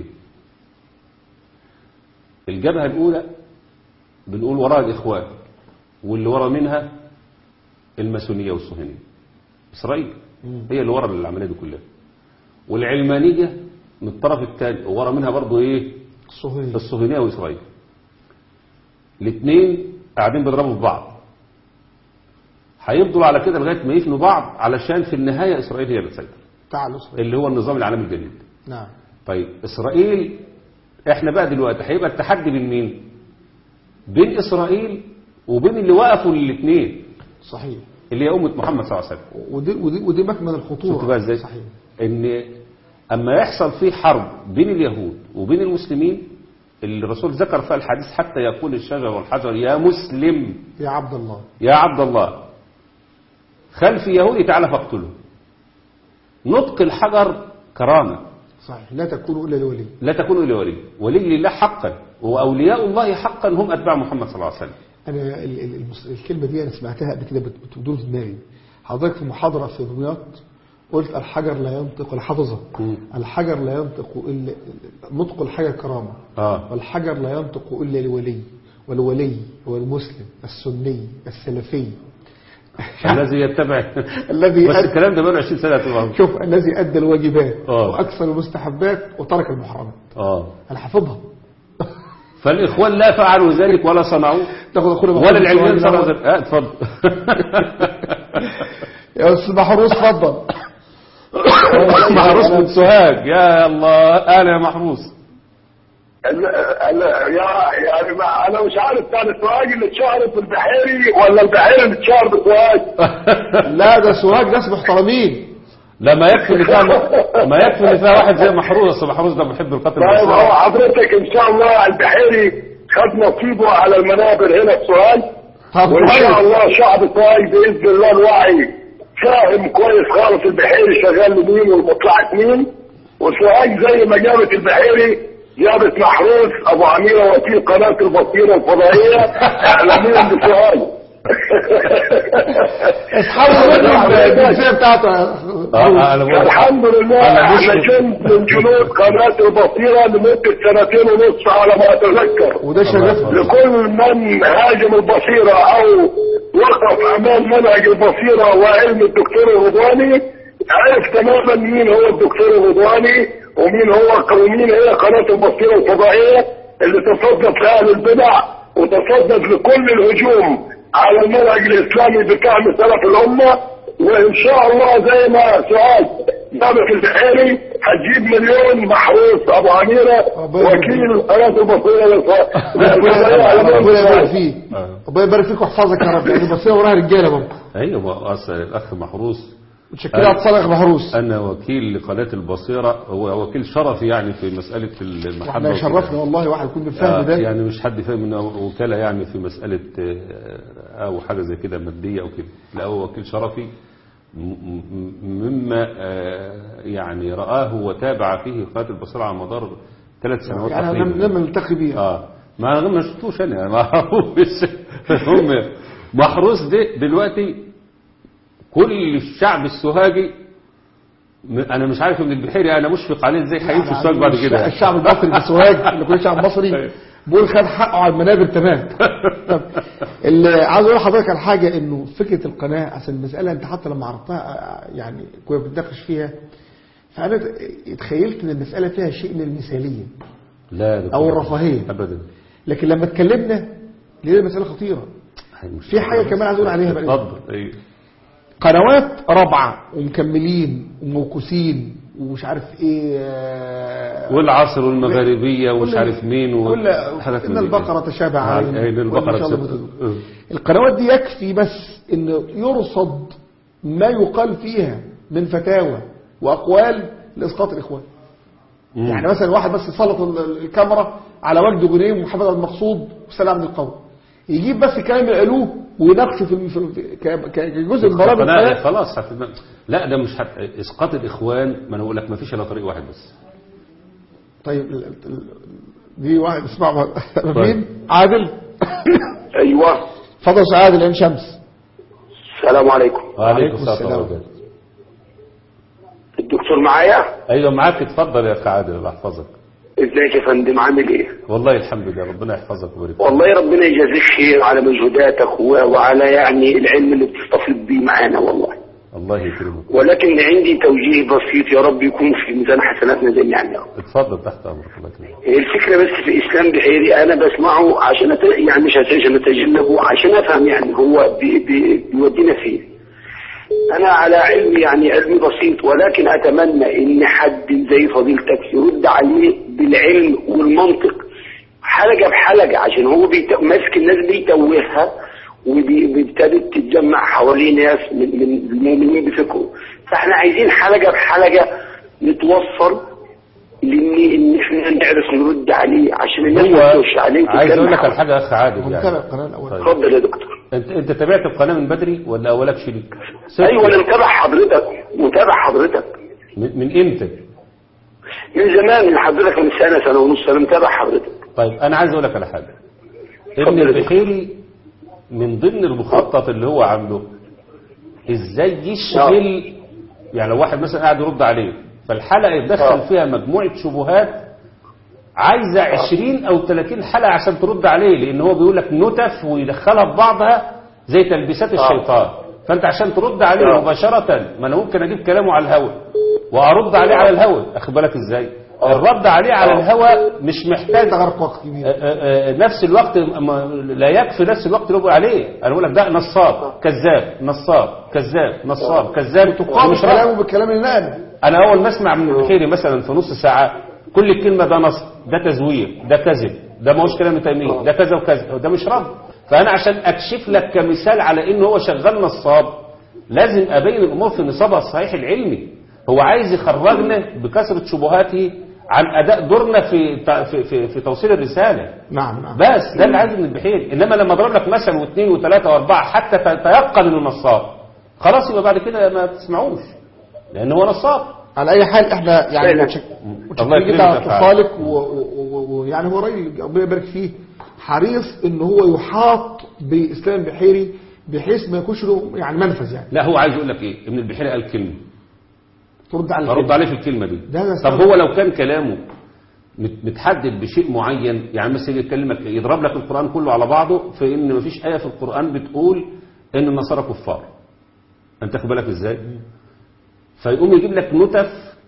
الجبهه الاولى بنقول وراها الاخوان واللي ورا منها الماسونيه والصهيونيه اسرائيل هي اللي ورا العمليه دي كلها والعلمانيه من الطرف الثاني ورا منها برضه ايه الصهيوني الصهيونيه واسرائيل الاثنين قاعدين بيضربوا في بعض هيفضلوا على كده لغايه ما يفنوا بعض علشان في النهايه اسرائيل هي اللي تسيطر تعالوا اسرائيل اللي هو النظام العالمي الجديد نعم طيب اسرائيل احنا بقى دلوقتي هيبقى التحدي بين مين بين اسرائيل وبين اللي وقفوا الاثنين صحيح اللي هي امه محمد صلى الله عليه وسلم ودي ودي ودي مكمن الخطوره شفت بقى ازاي صحيح ان اما يحصل في حرب بين اليهود وبين المسلمين اللي الرسول ذكر فيها الحديث حتى يقول الشجر والحجر يا مسلم يا عبد الله يا عبد الله خلف يهودي تعالى فاقتله نطق الحجر كرامة صحيح لا تكونوا الا لولي لا تكون إلا ولي ولي لله حقا وأولياء الله حقا هم أتباع محمد صلى الله عليه وسلم انا ال- ال- المس- الكلمه دي انا سمعتها قبل كده بت- بتدور في دماغي حضرتك في محاضره في دمياط قلت الحجر لا ينطق الحافظه مم. الحجر لا ينطق الا نطق الحجر كرامه آه. والحجر لا ينطق الا لولي والولي هو المسلم السني السلفي الذي يتبع الذي بس أد... الكلام ده بقاله 20 سنة طبعا شوف الذي ادى الواجبات آه. واكثر المستحبات وترك المحرمات آه انا حافظها فالإخوان لا فعلوا ذلك ولا صنعوه تاخد اخونا ولا محمود العلمانيين سؤال صنعوا الأول. ذلك آه اتفضل يا استاذ محروس اتفضل محروس من سوهاج يا الله انا يا محروس ال- ال- يا يعني ما انا مش عارف كان السواق اللي اتشهر في البحيري ولا البحيري اللي اتشهر بسواق لا ده سواج ناس محترمين لا ما يكفي ان فيها ما يكفي ان فيها واحد زي محروس محروس ده بيحب القتل طيب هو والسرقة. حضرتك ان شاء الله البحيري خد نصيبه على المنابر هنا في سوهاج طب وان شاء كويس الله شعب سوهاج باذن الله الوعي فاهم كويس خالص البحيري شغال لمين والمطلعة مين وسوهاج زي ما جابت البحيري جابت محروس ابو عميره وكيل قناه البصيره الفضائيه اعلاميا بسوهاج اسحبوا منه الجنسيه بتاعته يا آه، آه، انا بقول الحمد لله أنا احنا بشكر- كنت من جنود قناه البصيره لمده سنتين ونصف على ما اتذكر وده شرفنا لكل من هاجم البصيرة او وقف امام منهج البصيرة وعلم الدكتور الرضواني عرف تماما مين هو الدكتور الرضواني ومين هو ومين هي قناة البصيرة الفضائية اللي تصدت لأهل البدع وتصدت لكل الهجوم على المنهج الاسلامي بتاع سلف الامة وان شاء الله زي ما سؤال ثابت البحيري هتجيب مليون محروس ابو عميرة ربنا يبارك وكيل قناة البصيرة ربنا يبارك للف- فيه آه. ربنا يبارك فيك ويحفظك يا رب يعني بس وراها رجاله برضه ايوه ما هو اصل الاخ محروس متشكرين على اتصالك يا محروس انا وكيل لقناه البصيره هو وكيل شرفي يعني في مساله المحبه واحنا وكده. شرفنا والله واحد يكون بالفهم آه، ده يعني مش حد فاهم انه وكاله يعني في مساله آه، او حاجه زي كده ماديه او كده لا هو وكيل شرفي م- م- مما آه، يعني رآه وتابع فيه قناه البصيره على مدار ثلاث سنوات يعني تقريبا لما لما نلتقي بيه اه ما ما شفتوش انا ما اعرفوش هم محروس ده دلوقتي كل الشعب السوهاجي م- انا مش عارف من البحيري انا مشفق عليه ازاي هيمشي السوهاج بعد كده الشعب المصري بالسواج اللي كل شعب مصري بيقول خد حقه على المنابر تمام طب اللي عاوز اقول لحضرتك على حاجه انه فكره القناه عشان المساله انت حتى لما عرضتها آه، يعني كنا بنتناقش فيها فانا اتخيلت ان المساله فيها شيء من المثاليه لا ده او طبعاً. الرفاهيه ابدا لكن لما اتكلمنا لقينا المساله خطيره هي مش- في حاجة كمان عايز أقول عليها بقى. اتفضل ايوه قنوات رابعه ومكملين وموكوسين ومش عارف ايه آه، والعصر والمغاربية ومش كل- عارف مين كل وحاجات ان من دي. البقره تشابه آه، علينا إيه، إن وإن البقرة شاء الله تشابه. بتذوق. آه. القنوات دي يكفي بس ان يرصد ما يقال فيها من فتاوى واقوال لاسقاط الاخوان مم. يعني مثلا واحد بس يسلط ال- الكاميرا على وجد جنيم ومحمد المقصود وسلام عبد القوي يجيب بس الكلام اللي قالوه ويناقشه في في- في- ك- كجزء من برامج القناة القناة. خلاص هتبقى لا ده مش هت... اسقاط الاخوان ما انا بقول لك ما فيش الا طريق واحد بس طيب ال- ال- دي واحد اسمع مين عادل ايوه اتفضل يا أستاذ عادل عين شمس السلام عليكم وعليكم السلام السلام. ورحمة الله. الدكتور معايا ايوه معاك اتفضل يا اخي عادل الله يحفظك ازيك يا فندم عامل ايه والله الحمد لله ربنا يحفظك ويبارك فيك. والله ربنا يجازيك خير على مجهوداتك و- وعلى يعني العلم اللي بتستفيد بيه معانا والله الله يكرمك ولكن عندي توجيه بسيط يا رب يكون في ميزان حسناتنا جميعا يا رب اتفضل تحت امرك الله يكرمك الفكرة بس في إسلام بحيري أنا بسمعه عشان أت... يعني مش عشان أتجنبه عشان أفهم يعني هو بي... بي... بيودينا فين أنا على علم يعني علمي بسيط ولكن أتمنى إن حد زي فضيلتك يرد عليه بالعلم والمنطق حلقة بحلقة عشان هو بيت... ماسك الناس بيتوهها وبيبتدي تتجمع حواليه ناس من, من المؤمنين بفكره فاحنا عايزين حلقة بحلقة نتوصل لان ان احنا نعرف نرد عليه عشان الناس ما هو تدوش عليه عايز وتتجمع اقول لك على حواليه. حاجه يا اخ عادل هو يعني متابع القناه الاول طيب. اتفضل يا دكتور انت انت تابعت القناه من بدري ولا اولك شريك ايوه انا متابع حضرتك متابع حضرتك من من امتى من زمان من حضرتك من سنه سنه ونص انا متابع حضرتك طيب انا عايز اقول لك على حاجه ابن اتفضل يا دكتور. البحيري من ضمن المخطط اللي هو عامله ازاي يشغل يعني لو واحد مثلا قاعد يرد عليه فالحلقه يدخل آه. فيها مجموعه شبهات عايزه 20 او 30 حلقه عشان ترد عليه لان هو بيقول لك نتف ويدخلها في بعضها زي تلبيسات الشيطان فانت عشان ترد عليه آه. مباشره ما انا ممكن اجيب كلامه على الهواء وارد عليه على الهواء اخد بالك ازاي آه. الرد عليه على آه. الهواء مش محتاج تغرق وقت كبير آه، آه، آه، نفس الوقت ما- لا يكفي نفس الوقت اللي بقول عليه انا بقول لك ده نصاب كذاب نصاب كذاب نصاب كذاب تقابل مش رد. كلامه بالكلام اللي نقله انا اول ما اسمع من البحيري مثلا في نص ساعه كل كلمه ده نصب ده تزوير ده كذب ده ما هوش كلام تيميه ده كذا وكذا ده مش رد فانا عشان اكشف لك كمثال على ان هو شغال نصاب لازم ابين الامور في نصابها الصحيح العلمي هو عايز يخرجنا بكثره شبهاته عن اداء دورنا في في في, في توصيل الرساله نعم نعم بس ده اللي عايزه من البحيري انما لما اضرب لك مثل واثنين وثلاثه واربعه حتى تتيقن انه نصاب خلاص يبقى بعد كده ما تسمعوش لان هو نصاب على اي حال احنا يعني فعلا. متشك- الله متشكرين جدا على يكرمك يا اتصالك ويعني هو راجل ربنا يبارك فيه حريص ان هو يحاط باسلام بحيري بحيث ما يكونش له يعني منفذ يعني لا هو عايز يقول لك ايه ابن البحيري قال كلمه ترد على ارد الكلمة. عليه في الكلمه دي ده أنا طب استغرب. هو لو كان كلامه مت- متحدد بشيء معين يعني مثلا يجي يكلمك يضرب لك القران كله على بعضه في ان مفيش ايه في القران بتقول ان النصارى كفار انت خد بالك ازاي فيقوم يجيب لك نتف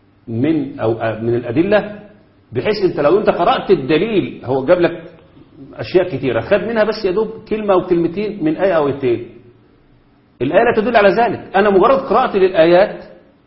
من او من الادله بحيث انت لو انت قرات الدليل هو جاب لك اشياء كتيره خد منها بس يا دوب كلمه او كلمتين من ايه او ايتين الايه لا تدل على ذلك انا مجرد قراءتي للايات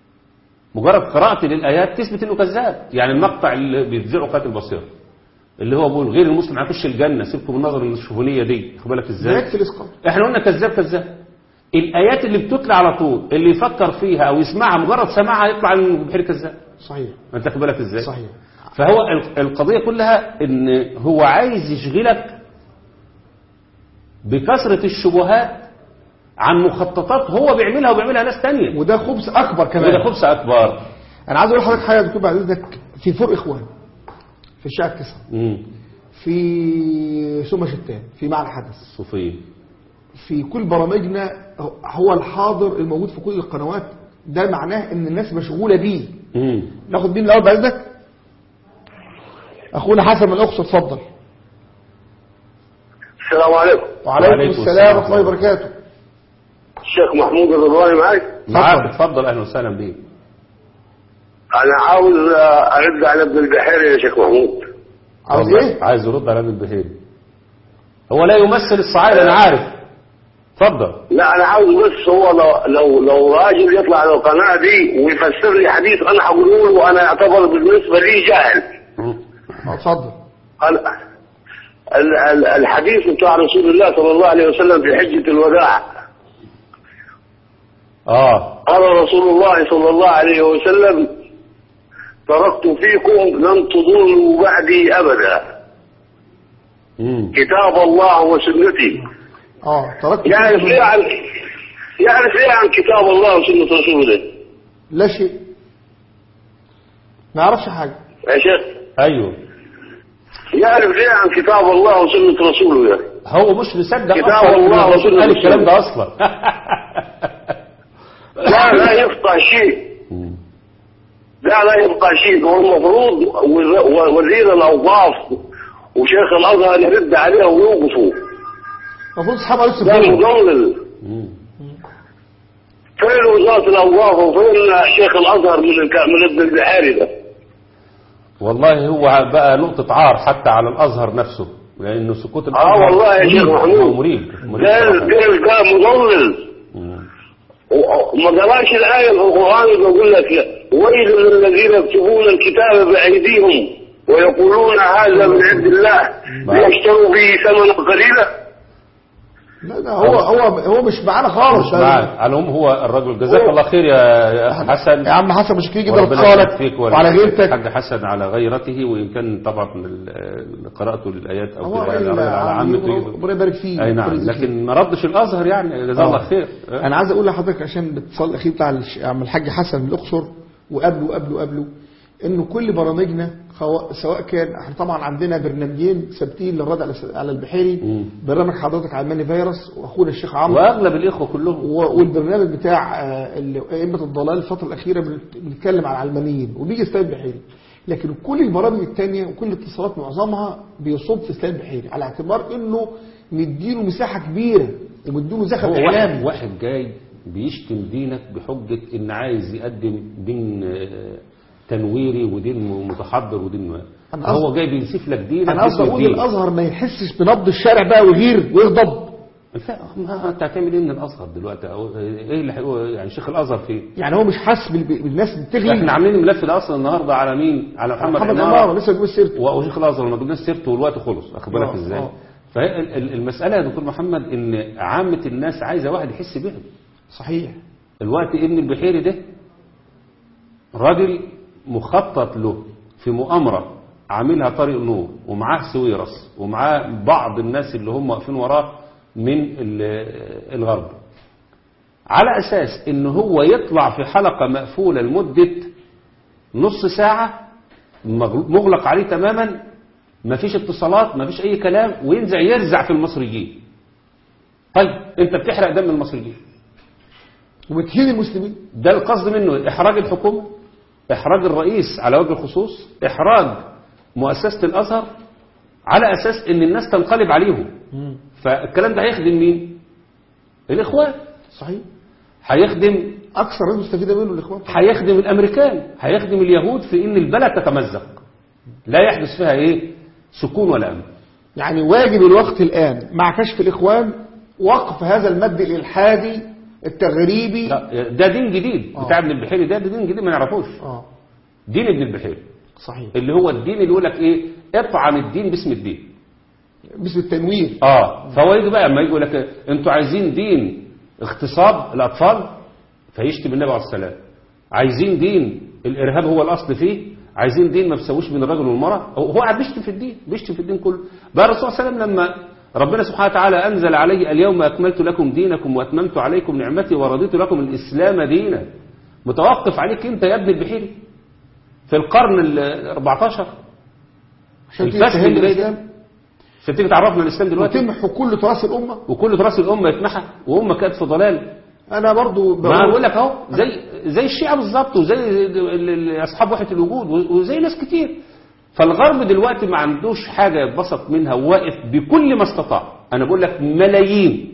مجرد قراءتي للآيات تثبت انه كذاب يعني المقطع اللي بيذيعه قاتل البصير اللي هو بيقول غير المسلم هيخش الجنة سيبكم من النظر الشوفونية دي خد بالك ده ازاي يكفي الاسقاط احنا قلنا كذاب كذاب الآيات اللي بتتلى على طول اللي يفكر فيها او يسمعها مجرد سماعها يطلع من بحير كذاب صحيح انت خد بالك ازاي صحيح فهو ال- القضية كلها ان هو عايز يشغلك بكثرة الشبهات عن مخططات هو بيعملها وبيعملها ناس تانية وده خبز اكبر كمان وده خبث اكبر انا عايز اقول لحضرتك حاجه يا دكتور بعد اذنك في فور اخوان في الشارع التسعه مم. في سوما شتان في معنى الحدث صوفية في كل برامجنا هو الحاضر الموجود في كل القنوات ده معناه ان الناس مشغوله بيه مم. ناخد مين الاول بعد اذنك اخونا حسن من الاقصر اتفضل السلام عليكم وعليكم وعليكم السلام السلام. ورحمه الله وبركاته الشيخ محمود الرضواني معي معاك اتفضل اهلا وسهلا بيك انا عاوز آه، ارد على ابن البحيري يا شيخ محمود عاوز والله ايه عايز يرد على ابن البحيري هو لا يمثل الصعايدة انا عارف اتفضل لا انا عاوز بس هو لو لو, لو راجل يطلع على القناه دي ويفسر لي حديث انا هقوله له وانا اعتبر بالنسبه لي جاهل اه اتفضل ال- ال- ال- الحديث بتاع رسول الله صلى الله عليه وسلم في حجه الوداع اه قال رسول الله صلى الله عليه وسلم تركت فيكم لن تضلوا بعدي ابدا مم. كتاب الله وسنتي اه تركت يعرف ايه عن يعرف ايه عن كتاب الله وسنه رسوله لا شيء ما يعرفش حاجة يا شيخ ايوه يعرف ايه عن كتاب الله وسنه رسوله يا أخي؟ هو مش مصدق كتاب اصلا إن الله الرسول وسنة قال الكلام رسوله. ده اصلا لا لا يبقى شيء مم. لا لا يبقى شيء هو المفروض وز- وزير الاوقاف وشيخ الازهر يرد عليه ويوقفوا المفروض اصحابها يوسف ده بيه مضلل مم. فين وزاره الاوقاف وفين شيخ الازهر من الك- من ابن البحاري ده والله هو بقى نقطة عار حتى على الازهر نفسه لانه سكوت الازهر اه والله يا شيخ مريب. محمود مريب مريب ده صراحة. ده ده مضلل مم. وما قراش الآية في القرآن بيقول لك ويل للذين يكتبون الكتاب بأيديهم ويقولون هذا من عند الله ليشتروا به ثمنا قليلا لا لا هو هو هو مش معانا خالص مش معاك على العموم هو الرجل جزاك الله خير يا يا أخ حسن يا عم حسن مش كده يجي وربنا خالك يبارك فيك وعلى غيرتك الحاج حسن على غيرته وان كان طبعا من ال- قراءته للايات او هو كده يعني راجل على عامته ربنا يبارك فيه اي نعم ربنا يجزيه لكن ما ردش الازهر يعني جزاه آه. الله خير انا عايز اقول لحضرتك عشان الاتصال الاخير بتاع الش- عم الحاج حسن من الاقصر وقبله وقبله وقبله انه كل برامجنا خوا- سواء كان احنا طبعا عندنا برنامجين ثابتين للرد على س- على البحيري مم. برنامج حضرتك على الماني فيروس واخونا الشيخ عمرو واغلب الاخوه كلهم و- والبرنامج بتاع آه، ال- ائمه الضلال الفتره الاخيره بنت- بنتكلم عن العلمانيين وبيجي اسلام بحيري لكن كل البرامج الثانيه وكل الاتصالات معظمها بيصب في اسلام بحيري على اعتبار انه مديله مساحه كبيره ومديله زخم هو واحد, اعلامي واحد جاي بيشتم دينك بحجة ان عايز يقدم دين آه، تنويري ودين متحضر ودين ما. أنا هو قصد- جاي بينسف لك دينك انا قصدي باسم اقول الدين. الازهر ما يحسش بنبض الشارع بقى ويغير ويغضب لا ما انت هتعمل ايه من الازهر دلوقتي أو ايه اللي هيقول يعني شيخ الازهر فين يعني هو مش حاسس بال- بالناس بتغلي احنا عاملين الملف ده اصلا النهارده على مين على محمد, محمد عمارة عمارة لسه جوز سيرته و- وشيخ الازهر لما جبنا سيرته والوقت خلص اخد بالك آه، ازاي آه. فهي ال- ال- المساله يا دكتور محمد ان عامه الناس عايزه واحد يحس بيهم صحيح الوقت ابن البحيري ده راجل مخطط له في مؤامرة عاملها طريق نور ومعاه سويرس ومعاه بعض الناس اللي هم واقفين وراه من ال- الغرب على أساس إن هو يطلع في حلقة مقفولة لمدة نص ساعة مغل- مغلق عليه تماما مفيش اتصالات مفيش أي كلام وينزع يرزع في المصريين طيب أنت بتحرق دم المصريين وبتهين المسلمين ده القصد منه إحراج الحكومة إحراج الرئيس على وجه الخصوص إحراج مؤسسة الأزهر على أساس إن الناس تنقلب عليهم فالكلام ده هيخدم مين؟ الإخوان صحيح هيخدم اكثر ناس مستفيده منه الاخوان هيخدم الأمريكان هيخدم اليهود في إن البلد تتمزق لا يحدث فيها إيه؟ سكون ولا أمن يعني واجب الوقت الآن مع كشف الإخوان وقف هذا المد الإلحادي التغريبي لا ده دين جديد آه. بتاع ابن البحيري ده, ده دين جديد ما نعرفوش اه دين ابن البحيري صحيح اللي هو الدين اللي يقول لك ايه اطعم الدين باسم الدين مثل التنوير اه فهو يجي بقى اما يقول لك انتوا عايزين دين اغتصاب الاطفال فيشتم النبي عليه السلام عايزين دين الارهاب هو الاصل فيه عايزين دين ما بيسويش بين الرجل والمراه هو هو قاعد بيشتم في الدين بيشتم في الدين كله بقى الرسول صلى الله عليه وسلم لما ربنا سبحانه وتعالى انزل عليه اليوم اكملت لكم دينكم واتممت عليكم نعمتي ورضيت لكم الاسلام دينا متوقف عليك انت يا ابن البحيري في القرن ال 14 عشان تيجي الفسد تهل اللي جاي ده الإسلام عشان تيجي تعرفنا الاسلام دلوقتي وتمحو كل تراث الأمة وكل تراث الامه يتمحى وامه كانت في ضلال أنا برضو ما أنا بقول لك اهو زي زي الشيعه بالظبط وزي ال- ال- اصحاب وحده الوجود و- وزي ناس كتير فالغرب دلوقتي ما عندوش حاجه يتبسط منها وواقف بكل ما استطاع انا بقول لك ملايين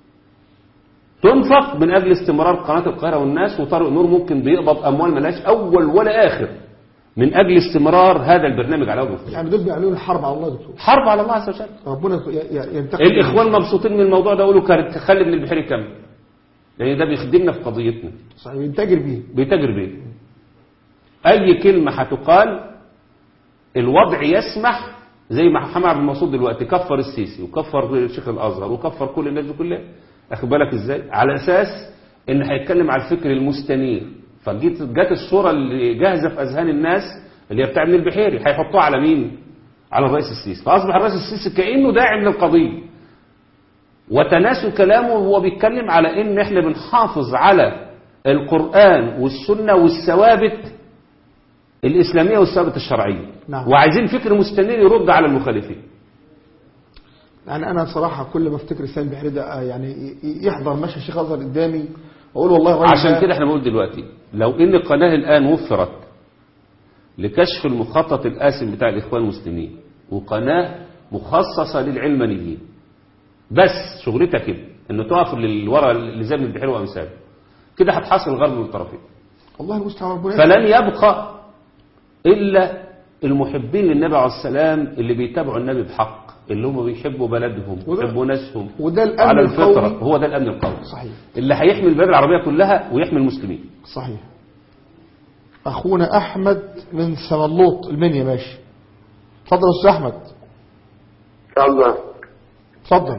تنفق من اجل استمرار قناه القاهره والناس وطارق نور ممكن بيقبض اموال ملهاش اول ولا اخر من أجل استمرار هذا البرنامج على وجه الخصوص يعني دول بيعملوا الحرب على الله يا دكتور حرب على الله عز وجل ربنا ي- ي- ينتقم الإخوان مبسوطين من الموضوع ده يقولوا كان- خلي ابن البحيري يكمل لأن ده بيخدمنا في قضيتنا صحيح ينتجر بيه بيتاجر بيه أي كلمة هتقال الوضع يسمح زي ما محمد عبد المقصود دلوقتي كفر السيسي وكفر شيخ الأزهر وكفر كل الناس دي كلها أخد بالك إزاي على أساس إن هيتكلم على الفكر المستنير فجيت جت الصورة اللي جاهزة في أذهان الناس اللي هي بتاع ابن البحيري هيحطوها على مين؟ على الرئيس السيسي فأصبح الرئيس السيسي كأنه داعم للقضية وتناسوا كلامه وهو بيتكلم على ان احنا بنحافظ على القرآن والسنة والثوابت الإسلامية والثوابت الشرعية نعم. وعايزين فكر مستنير يرد على المخالفين يعني انا بصراحه كل ما افتكر سامي بحري ده آه، يعني ي- ي- يحضر مشهد الشيخ ازهر قدامي واقول والله الراجل عشان ده- كده احنا بنقول دلوقتي لو ان القناة الآن وفرت لكشف المخطط الآثم بتاع الإخوان المسلمين وقناة مخصصة للعلمانيين بس شغلتها كده انه تقف للورا اللي زي ابن البحيري وامثاله كده هتحصل الغرب من الطرفين والله المستعان ربنا فلن يبقى إلا المحبين للنبي عليه السلام اللي بيتابعوا النبي بحق اللي هم بيحبوا بلدهم وده- بيحبوا ناسهم وده الأمن على الفطرة القومي. هو ده الأمن القومي صحيح اللي هيحمي البلاد العربية كلها ويحمي المسلمين صحيح اخونا احمد من سملوط المنيا ماشي اتفضل يا استاذ احمد الله اتفضل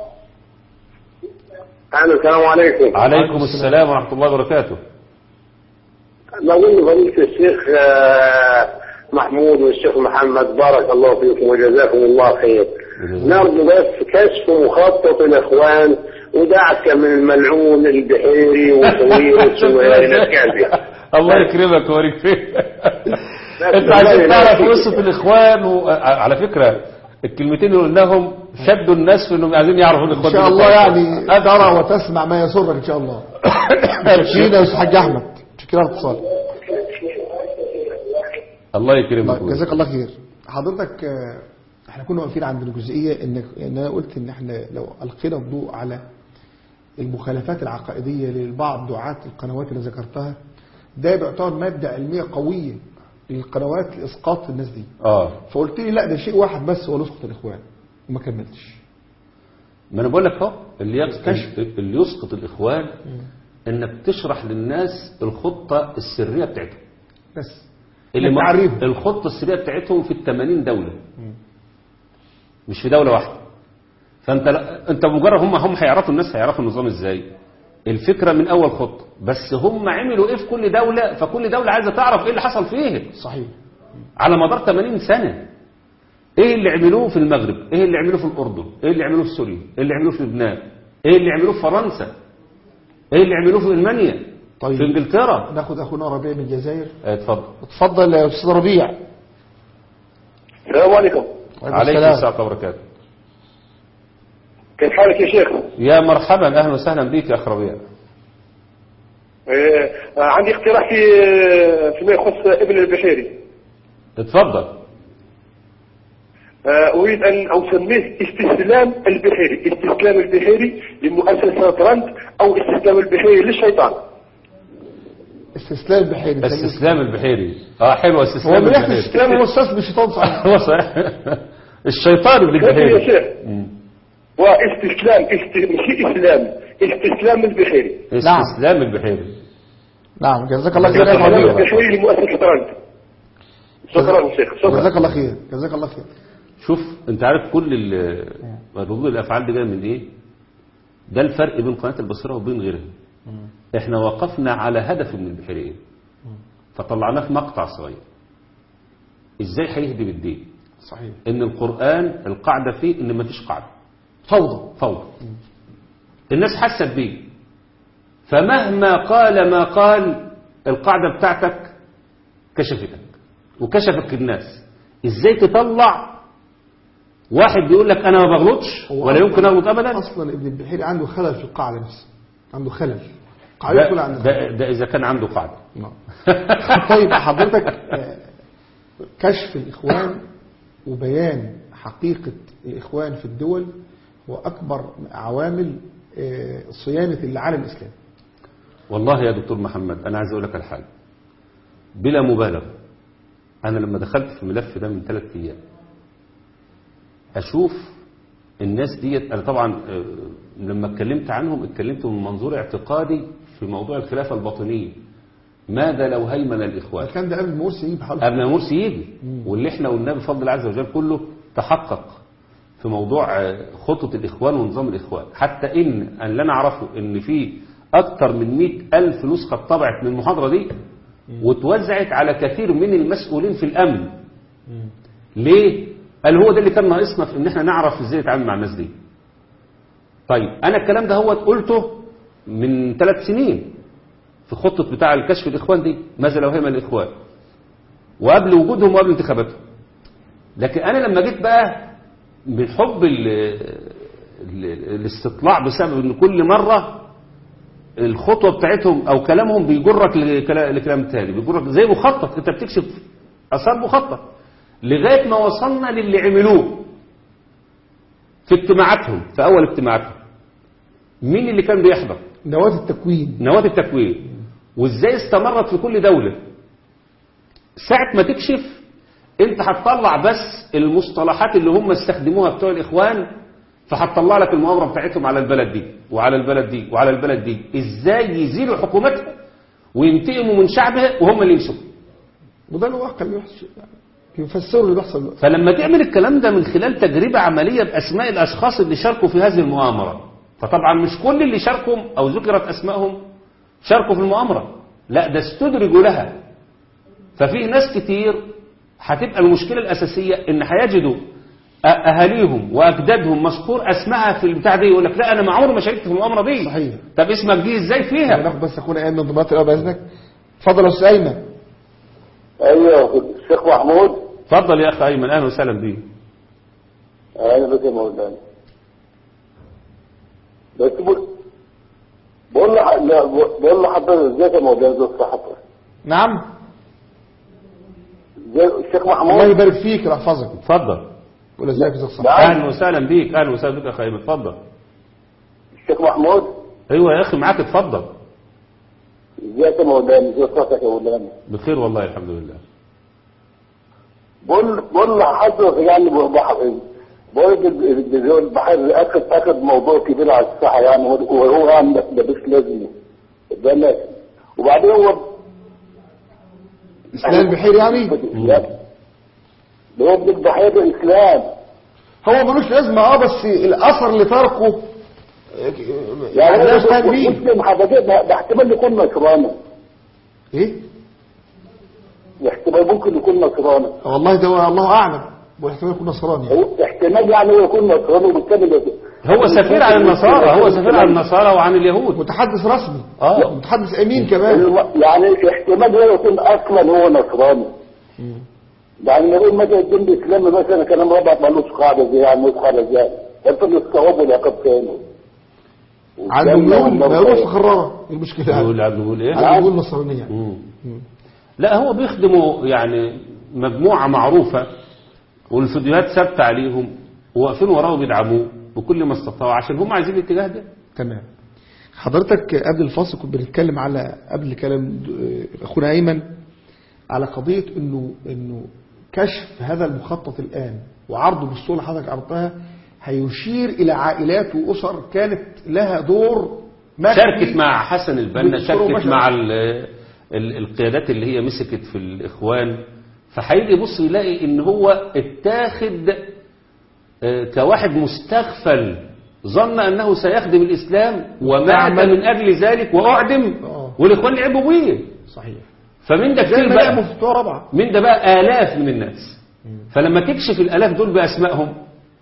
أهلا السلام عليكم عليكم السلام ورحمة الله وبركاته نقول فضيلة الشيخ آه، محمود والشيخ محمد بارك الله فيكم وجزاكم الله خير نرجو بس كشف مخطط الإخوان ودعك من الملعون البحيري وسويرس والكافية الله يكرمك ويبارك فيك انت الله عايزين يبارك تعرف فيك. قصة الإخوان و... على فكرة الكلمتين اللي قلناهم شدوا الناس في انهم عايزين يعرفوا الإخوان ان شاء دول الله بتاعتهم. يعني ترى وتسمع ما يسرك ان شاء الله شكرا يا استاذ حاج احمد شكرا على الاتصال الله يكرمك الله- جزاك الله خير حضرتك آه، احنا كنا واقفين عند الجزئيه انك ان انا قلت ان احنا لو القينا الضوء على المخالفات العقائديه لبعض دعاة القنوات اللي ذكرتها ده بيعتبر ماده علميه قويه للقنوات لاسقاط الناس دي اه فقلت لي لا ده شيء واحد بس هو نسخه الاخوان وما كملتش ما انا بقول لك اهو اللي يسقط كشف. اللي يسقط الاخوان انك تشرح للناس الخطه السريه بتاعتهم بس اللي إنك ما- تعريفهم. الخطه السريه بتاعتهم في ال 80 دوله مش في دوله واحده فانت لا انت مجرد هم هم هيعرفوا الناس هيعرفوا النظام ازاي الفكره من اول خطه بس هم عملوا ايه في كل دوله فكل دوله عايزه تعرف ايه اللي حصل فيه صحيح على مدار 80 سنة ايه اللي عملوه في المغرب ايه اللي عملوه في الاردن ايه اللي عملوه في سوريا ايه اللي عملوه في لبنان ايه اللي عملوه في فرنسا ايه اللي عملوه في المانيا طيب. في انجلترا ناخد اخونا ربيع من الجزائر اه، اتفضل اتفضل يا استاذ ربيع السلام عليكم عليكم السلام. السلام وبركاته كيف حالك يا شيخ؟ يا مرحبا اهلا وسهلا بك يا اخ ربيع آه، عندي اقتراح في فيما يخص ابن البحيري اتفضل آه، أريد أن أسميه استسلام البحيري استسلام البحيري لمؤسسة ترند أو استسلام البحيري للشيطان استسلام بحيري استسلام البحيري اه حلو هو استسلام من ناحيه البحيري الاستسلام هو استسلام الشيطان صحيح هو صحيح الشيطان ابن كيف يا البحيري شيخ مم. واستسلام است... مش إسلام استسلام البحيري نعم. استسلام البحيري نعم جزاك الله خير يا جزاك الله ربيع خير. البحيري لمؤسسة ترند شكرا يا شيخ شكرا جزاك الله خير جزاك الله خير شوف انت عارف كل ال- ردود الافعال دي جايه من ايه ده الفرق بين قناه البصيره وبين غيرها احنا وقفنا على هدف من البحيري ايه فطلعناه في مقطع صغير ازاي هيهدي بالدين صحيح ان القران القاعده فيه ان مفيش قاعده فوضى فوضى الناس حست بيه فمهما قال ما قال القاعده بتاعتك كشفتك وكشفك الناس ازاي تطلع واحد بيقول لك انا ما بغلطش هو ولا يمكن أصلاً- اغلط ابدا اصلا ابن البحيري عنده خلل في القاعده نفسها عنده خلل قاعده كلها ده, عنده ده, ده اذا كان عنده قاعده نعم. طيب حضرتك آه، كشف الإخوان وبيان حقيقة الإخوان في الدول هو أكبر عوامل آه، صيانة العالم الإسلامي والله يا دكتور محمد انا عايز اقول لك الحاجه بلا مبالغه أنا لما دخلت في الملف ده من ثلاث أيام أشوف الناس ديت أنا طبعا آه، لما اتكلمت عنهم اتكلمت من منظور اعتقادي في موضوع الخلافة الباطنية ماذا لو هيمن الإخوان كان ده قبل مرسي يجيب حاله قبل ما مرسي يجي واللي احنا قلناه بفضل الله عز وجل كله تحقق في موضوع آه، خطة الإخوان ونظام الإخوان حتى إن أن اللي أنا أعرفه إن في أكتر من مئة ألف نسخة طبعت من المحاضرة دي وتوزعت على كثير من المسؤولين في الأمن ليه؟ قال هو ده اللي كان ناقصنا في إن احنا نعرف إزاي نتعامل مع الناس دي طيب أنا الكلام ده هو قلته من ثلاث سنين في خطة بتاع الكشف الإخوان دي ماذا لو هيمن الإخوان وقبل وجودهم وقبل انتخاباتهم لكن أنا لما جيت بقى من حب ال ال الاستطلاع بسبب ان كل مرة الخطوة بتاعتهم او كلامهم بيجرك لكلا- لكلام تاني بيجرك زي مخطط انت بتكشف اثار مخطط لغاية ما وصلنا للي عملوه في اجتماعاتهم في اول اجتماعاتهم مين اللي كان بيحضر نواة التكوين نواة التكوين وازاي استمرت في كل دولة ساعة ما تكشف انت هتطلع بس المصطلحات اللي هم استخدموها بتوع الاخوان فهتطلع لك المؤامرة بتاعتهم على البلد دي وعلى البلد دي وعلى البلد دي ازاي يزيلوا حكومتها وينتقموا من شعبها وهم اللي يمسكوا وده الواقع اللي بيحصل يعني يفسروا اللي بيحصل دلوقتي فلما تعمل الكلام ده من خلال تجربة عملية بأسماء الأشخاص اللي شاركوا في هذه المؤامرة فطبعا مش كل اللي شاركوا أو ذكرت أسمائهم شاركوا في المؤامرة لا ده استدرجوا لها ففي ناس كتير هتبقى المشكلة الأساسية إن هيجدوا أ- أهاليهم وأجدادهم مذكور أسمائها في البتاع دي يقول لك لا أنا ما عمري ما شاركت في المؤامرة دي صحيح. طب اسمك دي إزاي فيها ناخد بس اخونا ايمن ضمانات الاول باذنك اتفضل يا استاذ ايمن ايوه الشيخ محمود اتفضل يا أخي أيمن أهلا وسهلا بيك انا بك يا مولانا بس بقول بقول لح- لا، بقول لحضرتك ازيك يا مولانا ازيك حضرتك نعم ازاي- الشيخ الله محمود يبارك فيك ويحفظك اتفضل ولا ازيك يا استاذ صح نعم. أهلا وسهلا بيك أهلا وسهلا بك يا أخي أيمن اتفضل الشيخ محمود ايوه يا اخي معاك اتفضل ازيك يا مولانا ازيك صوتك يا مولانا بخير والله الحمد لله بقول بقول لحضرتك يعني بح- بقول التلفزيون بحر اخد اخد موضوع كبير على الساحه يعني وهو يعني ملوش لازمه ده لازم وبعدين هو اسلام بحير يعني الاسلام ده هو ابن ضحيه الاسلام هو ملوش لازمه اه بس الاثر اللي تركه يعني يعني هو ده استاذ مين مسلم حضرتك ده ده احتمال يكون نصراني ايه احتمال ممكن يكون نصراني والله ده الله اعلم واحتمال يكون نصراني يعني. هو احتمال يعني هو يكون نصراني وبالتالي هو سفير عن النصارى هو سفير عن النصارى وعن اليهود متحدث رسمي اه متحدث امين كمان الم- يعني احتمال هو يكون اصلا هو نصراني يعني نقول مثلا الدين الاسلامي مثلا كلام ربع مالوش قاعده زي يعني مالوش قاعده زي انت الاستواب والعقاب تاني عنده ميول ميول في خراره إيه المشكله يعني يقول عبد يقول ايه عنده ميول نصرانيه يعني مم. لا هو بيخدموا يعني مجموعة معروفة والفيديوهات ثابتة عليهم وواقفين وراه بيدعموه بكل ما استطاعوا عشان هم عايزين الاتجاه ده تمام حضرتك قبل الفاصل كنت بنتكلم على قبل كلام د- اخونا ايمن على قضيه انه انه كشف هذا المخطط الان وعرضه بالصوره اللي حضرتك عرضتها هيشير الى عائلات واسر كانت لها دور مخفي شاركت مع حسن البنا بالصورة شاركت مباشرة. مع ال ال القيادات اللي هي مسكت في الإخوان فهيجي يبص يلاقي إن هو اتاخد آه، كواحد مستغفل ظن أنه سيخدم الإسلام ومات تعمل- من أجل ذلك وأعدم آه. والإخوان لعبوا بيه صحيح فمن ده زي كتير ما بقى لعبوا في بتوع رابعه من ده بقى آلاف من الناس فلما تكشف الآلاف دول بأسمائهم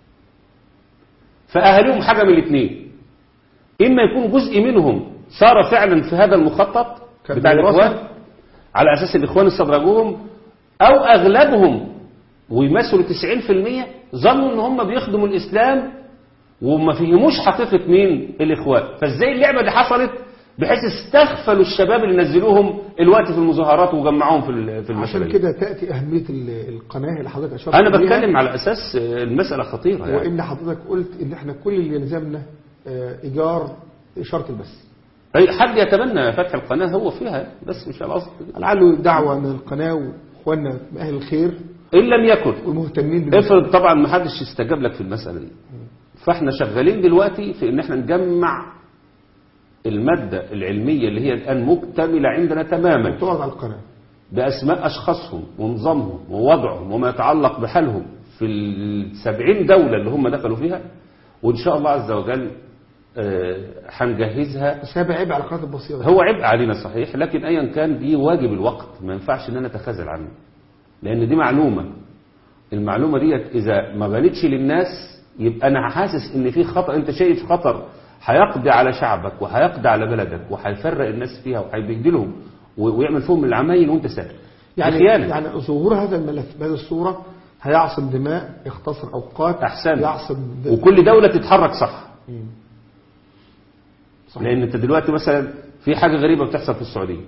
فأهلهم حاجة من الاثنين إما يكون جزء منهم صار فعلا في هذا المخطط كان بتاع بيوصل. الإخوان على أساس الإخوان استدرجوهم أو أغلبهم ويمثلوا 90% ظنوا إن هم بيخدموا الإسلام وما فهموش حقيقة مين الإخوان فإزاي اللعبة دي حصلت بحيث استغفلوا الشباب اللي نزلوهم الوقت في المظاهرات وجمعوهم في ال- في المسألة عشان دي. كده تاتي اهميه ال- القناه اللي حضرتك اشرت انا إليها. بتكلم على اساس آه، المساله خطيره يعني وان حضرتك قلت ان احنا كل اللي يلزمنا آه، ايجار اشاره البث أي حد يتمنى فتح القناه هو فيها بس مش القصد لعله دعوه من القناه اخواننا من اهل الخير ان لم يكن والمهتمين بالمسألة. افرض طبعا ما حدش استجاب لك في المسألة دي فاحنا شغالين دلوقتي في ان احنا نجمع المادة العلمية اللي هي الآن مكتملة عندنا تماما تقعد على القناه بأسماء أشخاصهم ونظامهم ووضعهم وما يتعلق بحالهم في السبعين دولة اللي هم دخلوا فيها وإن شاء الله عز وجل آه، هنجهزها بس هيبقى عيب على قناه البصيره هو عبء علينا صحيح لكن أيا كان دي واجب الوقت ما ينفعش إن أنا أتخاذل عنه لأن دي معلومة المعلومة ديت إذا ما بانتش للناس يبقى أنا حاسس إن في خطر أنت شايف خطر هيقضي على شعبك وهيقضي على بلدك وهيفرق الناس فيها وهيبهدلهم و- ويعمل فيهم العمايل وأنت ساكت يعني خيانة. يعني ظهور هذا الملف بهذه الصوره هيعصم دماء يختصر اوقات أحسن يعصم د- وكل دولة تتحرك صح مم. صحيح. لأن أنت دلوقتي مثلا في حاجة غريبة بتحصل في السعودية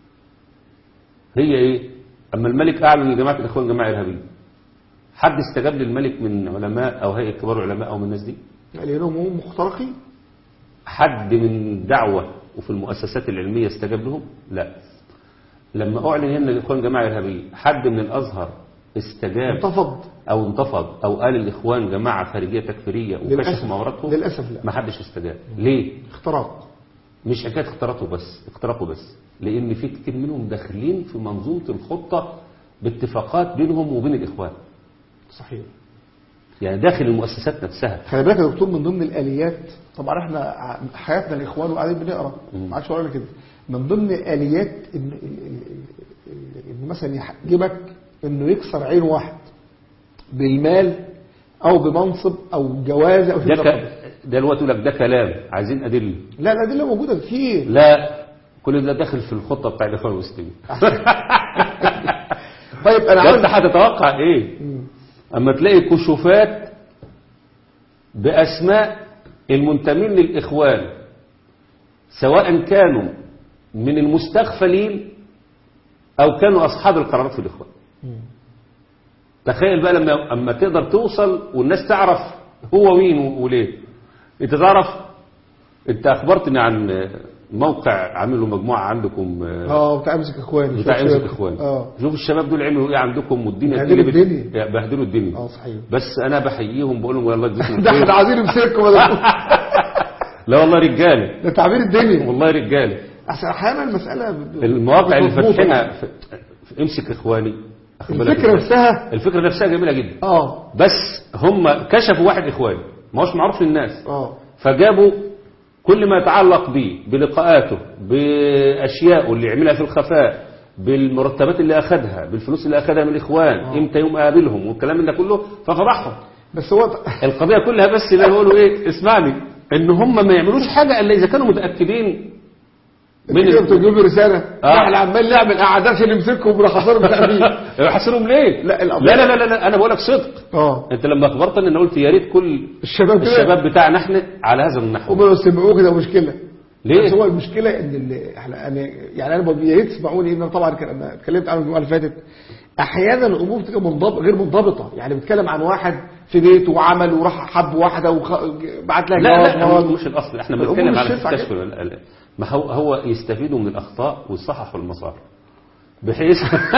هي إيه أما الملك أعلن لجماعة الإخوان جماعة إرهابية حد استجاب للملك من علماء أو هيئة كبار العلماء أو من الناس دي يعني لهم هم مخترقين حد من دعوة وفي المؤسسات العلمية استجاب لهم لا لما أعلن هنا الإخوان جماعة إرهابية حد من الأزهر استجاب انتفض أو انتفض أو قال الإخوان جماعة خارجية تكفيرية وكشف للأسف. مواردهم للأسف لا. ما حدش استجاب ليه؟ اختراق مش حكايه اختراقه بس اختراقه بس لان في كتير منهم داخلين في منظومه الخطه باتفاقات بينهم وبين الاخوان صحيح يعني داخل المؤسسات نفسها خلي بالك يا دكتور من ضمن الاليات طبعا احنا ع- حياتنا الاخوان وقاعدين بنقرا ما عادش ورانا كده من ضمن الاليات ان ال- ال- ال- ان مثلا يحجبك انه يكسر عين واحد بالمال او بمنصب او جوازه او ده شيء ك... من ده الوقت يقول لك ده كلام عايزين ادله لا لا دي اللي موجوده كتير لا كل ده داخل في الخطه بتاع الاخوان المسلمين طيب انا ده انت عاوز هتتوقع ايه اما تلاقي كشوفات باسماء المنتمين للاخوان سواء كانوا من المستغفلين او كانوا اصحاب القرارات في الاخوان تخيل بقى لما اما تقدر توصل والناس تعرف هو مين و- وليه انت تعرف انت اخبرتني عن موقع عامله مجموعه عندكم اه بتاع امسك اخواني بتاع شوف امسك شباب. اخوان اه شوف الشباب دول عملوا ايه عندكم والدنيا بهدلوا اتقلبت. الدنيا. يا بهدلوا الدنيا اه صحيح بس انا بحييهم بقول لهم والله يجزيكم ده احنا خير. عايزين نمسككم يا دكتور. لا والله رجاله ده تعبير الدنيا والله رجاله عشان احيانا المساله ب- ب- المواقع اللي مظبوطة. فاتحينها في في امسك اخواني أخد بالك الفكره إزاي؟ نفسها الفكره نفسها جميله جدا اه بس هم كشفوا واحد اخواني ما هوش معروف للناس اه فجابوا كل ما يتعلق به بلقاءاته باشيائه اللي يعملها في الخفاء بالمرتبات اللي اخذها بالفلوس اللي اخذها من الاخوان آه. امتى يوم قابلهم والكلام من ده كله ففضحهم بس هو القضيه كلها بس اللي بيقولوا ايه اسمعني ان هم ما يعملوش حاجه الا اذا كانوا متاكدين من من ال- بتجيب له رساله آه. احنا عمال نعمل قعدات عشان نمسكهم ونحصرهم تأمين يحصرهم ليه لا، الأمر- لا لا لا, لا, لا انا بقول لك صدق اه انت لما اخبرتني انا قلت يا ريت كل الشباب كده الشباب بتاعنا احنا على هذا النحو هم لو سمعوه كده مشكله ليه؟ بس هو المشكله ان ال- احنا انا يعني انا بقول يا ريت تسمعوني ان انا طبعا كان انا اتكلمت عنه الجمعه اللي فاتت احيانا الامور بتبقى منضبط غير منضبطه يعني بيتكلم عن واحد في بيته وعمل وراح حب واحده وبعت لها لا جواب لا مرض. هو مش الاصل احنا الأمور بنتكلم مش على تنفع الكشف كده. وال- ال- ما هو هو يستفيدوا من الاخطاء ويصححوا المسار بحيث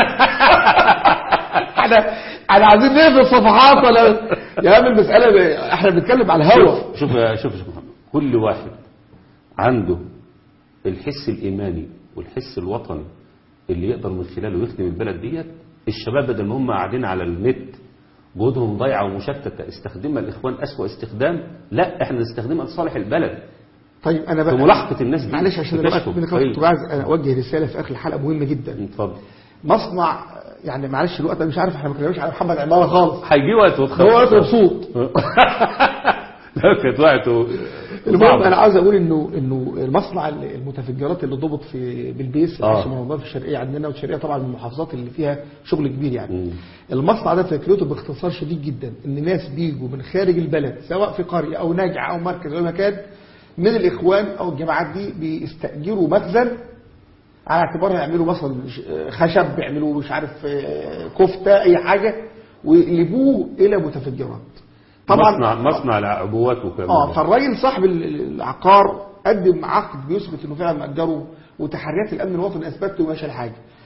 احنا احنا عايزين نقفل صفحات ولا يا عم المساله ب- احنا بنتكلم على الهوا شوف شوف يا شوف يا شيخ محمد كل واحد عنده الحس الايماني والحس الوطني اللي يقدر من خلاله يخدم البلد ديت الشباب بدل ما هم قاعدين على النت جهودهم ضايعه ومشتته استخدمها الاخوان اسوأ استخدام لا احنا نستخدمها لصالح البلد طيب انا في بقى ملاحقه الناس دي معلش عشان الوقت بكشفهم. منك طيب. كنت عايز أنا اوجه رساله في اخر الحلقه مهمه جدا اتفضل مصنع يعني معلش الوقت انا مش عارف احنا ما اتكلمناش على محمد عماره خالص هيجي وقت وتخلص هو وقت مبسوط لا كانت وقته المهم صعبة. انا عاوز اقول انه انه المصنع المتفجرات اللي ضبط في بالبيس آه. في رمضان في الشرقيه عندنا والشرقيه طبعا من المحافظات اللي فيها شغل كبير يعني مم. المصنع ده فكرته باختصار شديد جدا ان ناس بيجوا من خارج البلد سواء في قريه او نجع او مركز او مكان من الاخوان او الجماعات دي بيستاجروا مخزن على اعتبار يعملوا مثلا ش- خشب يعملوا مش عارف آه، كفته اي حاجه ويقلبوه الى متفجرات طبعا مصنع مصنع العبوات وكلام اه ده. فالراجل صاحب ال- العقار قدم عقد بيثبت انه فعلا مأجره وتحريات الامن الوطني اثبتت وماشي الحاجه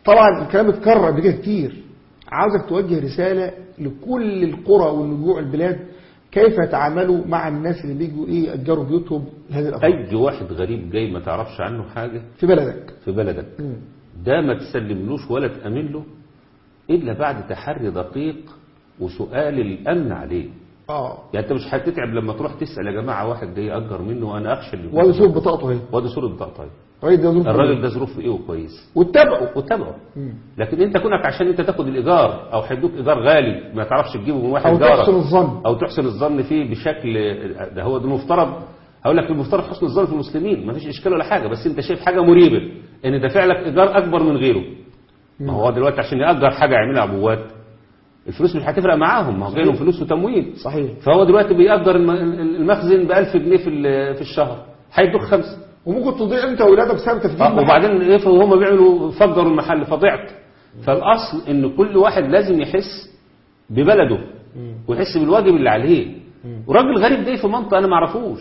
طبعا الكلام اتكرر قبل كده كتير عاوزك توجه رسالة لكل القرى والنجوع البلاد كيف يتعاملوا مع الناس اللي بيجوا ايه يأجروا بيوتهم لهذه الأطفال اي واحد غريب جاي ما تعرفش عنه حاجة في بلدك في بلدك مم. ده ما تسلملوش ولا تأمن له إلا بعد تحري دقيق وسؤال الأمن عليه اه يعني أنت مش هتتعب لما تروح تسأل يا جماعة واحد جاي يأجر منه وأنا أخشى اللي ولا شوف بطاقته اهي وادي صورة بطاقة طيب الراجل ده ظروفه الراجل إيه؟ ده ظروفه إيه وكويس واتبعه وتابعه مم. لكن أنت كونك عشان أنت تاخد الإيجار أو هيدوك إيجار غالي ما تعرفش تجيبه من واحد او جارك تحسن الظن أو تحسن الظن فيه بشكل ده هو ده المفترض هقول لك المفترض حسن الظن في المسلمين ما فيش إشكال ولا حاجة بس أنت شايف حاجة مريبة إن دافع لك إيجار أكبر من غيره ما هو دلوقتي عشان يأجر حاجة يعملها عبوات الفلوس مش هتفرق معاهم ما هو جاي لهم فلوس وتموين صحيح فهو دلوقتي بيأجر الم- المخزن ب 1000 جنيه في ال- في الشهر هيدوك خمسة وممكن تضيع انت واولادك بسبب تفكير آه، وبعدين افرض هم بيعملوا فجروا المحل فضعت فالاصل ان كل واحد لازم يحس ببلده ويحس بالواجب اللي عليه وراجل غريب ده في منطقه انا ما اعرفوش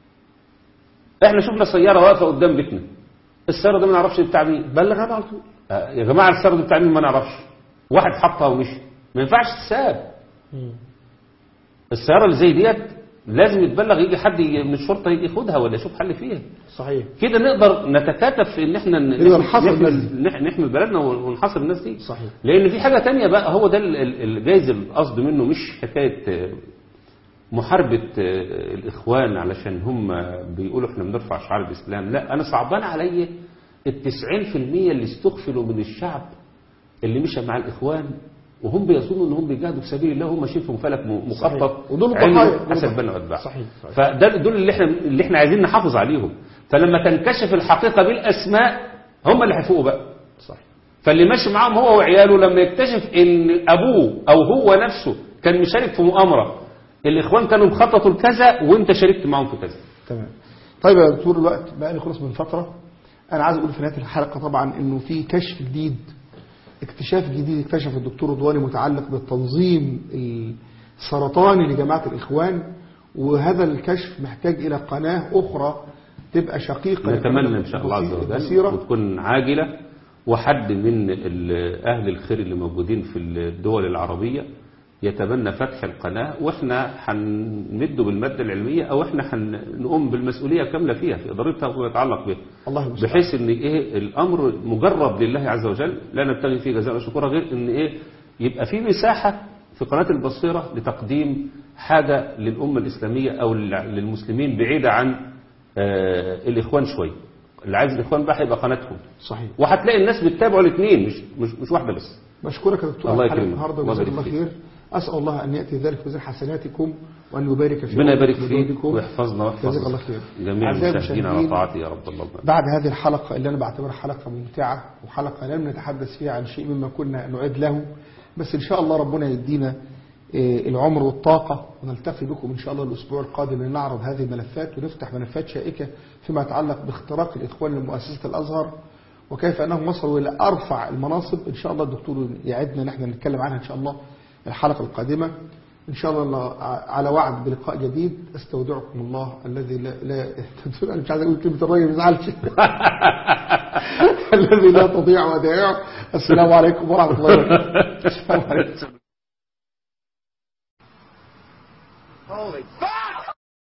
احنا شفنا سياره واقفه قدام بيتنا السياره ده ما نعرفش بتاع مين بلغ عنه على طول آه، يا جماعه السياره دي بتاع مين ما نعرفش واحد حطها ومشي ما ينفعش تساب السياره اللي زي ديت لازم يتبلغ يجي حد ي- من الشرطه يجي ياخدها ولا يشوف حل فيها صحيح كده نقدر نتكاتف في ان احنا ن- نقدر نحصر نحمي, الناس دي. نح- نحمي بلدنا ونحصر الناس دي صحيح. لان في حاجه تانية بقى هو ده ال- ال- الجايز القصد منه مش حكايه آه، محاربه آه، الاخوان علشان هم بيقولوا احنا بنرفع شعار الاسلام لا انا صعبان عليا التسعين في المية اللي استغفلوا من الشعب اللي مشى مع الاخوان وهم بيظنوا ان هم بيجاهدوا في سبيل الله هم ماشيين في مفلك م- مخطط صحيح. ودول علمي الضحايا. دول حسب الضحايا. بني واتباع صحيح. صحيح. فده دول اللي احنا اللي احنا عايزين نحافظ عليهم فلما تنكشف الحقيقه بالاسماء هم اللي هيفوقوا بقى صحيح فاللي ماشي معاهم هو وعياله لما يكتشف ان ابوه او هو نفسه كان مشارك في مؤامره الاخوان كانوا مخططوا لكذا وانت شاركت معاهم في كذا تمام طيب يا دكتور الوقت بقى خلص من فترة أنا عايز أقول في نهاية الحلقة طبعا إنه في كشف جديد اكتشاف جديد اكتشف الدكتور رضواني متعلق بالتنظيم السرطاني لجماعة الإخوان وهذا الكشف محتاج إلى قناة أخرى تبقى شقيقة نتمنى ان شاء الله عز وجل بصيرة وتكون عاجله وحد من ال- اهل الخير اللي موجودين في الدول العربيه يتبنى فتح القناه واحنا هنمده بالماده العلميه او احنا هنقوم بالمسؤوليه كامله فيها في ادارتها وما يتعلق بها الله المستعان بحيث ان ايه الامر مجرب لله عز وجل لا نبتغي فيه جزاء ولا شكورا غير ان ايه يبقى في مساحه في قناه البصيره لتقديم حاجه للامه الاسلاميه او لل- للمسلمين بعيده عن آه الاخوان شويه اللي عايز الاخوان بقى هيبقى قناتهم صحيح وهتلاقي الناس بتتابعوا الاثنين مش مش مش واحده بس بشكرك يا دكتور الله على حلقة يكرمك. النهارده الله وجزاك يبارك الله فيك. خير أسأل الله أن يأتي ذلك في وزن حسناتكم وأن يبارك في ربنا يبارك عمركم فيك وجهدكم. ويحفظنا ويحفظ جزاك الله خير جميع أعزائي المشاهدين على المشاهدين، طاعته يا رب الله بعد هذه الحلقة اللي أنا بعتبرها حلقة ممتعة وحلقة لم نتحدث فيها عن شيء مما كنا نعد له بس إن شاء الله ربنا يدينا آه، العمر والطاقة ونلتقي بكم إن شاء الله الأسبوع القادم لنعرض هذه الملفات ونفتح ملفات شائكة فيما يتعلق باختراق الإخوان لمؤسسة الأزهر وكيف أنهم وصلوا إلى أرفع المناصب إن شاء الله الدكتور يعدنا نحن نتكلم عنها إن شاء الله الحلقة القادمة إن شاء الله على وعد بلقاء جديد استودعكم الله الذي لا, لا أنا مش عايز أقول كلمة الراجل ما يزعلش الذي لا تضيع ودائعه السلام عليكم ورحمة الله وبركاته السلام عليكم Holy fuck!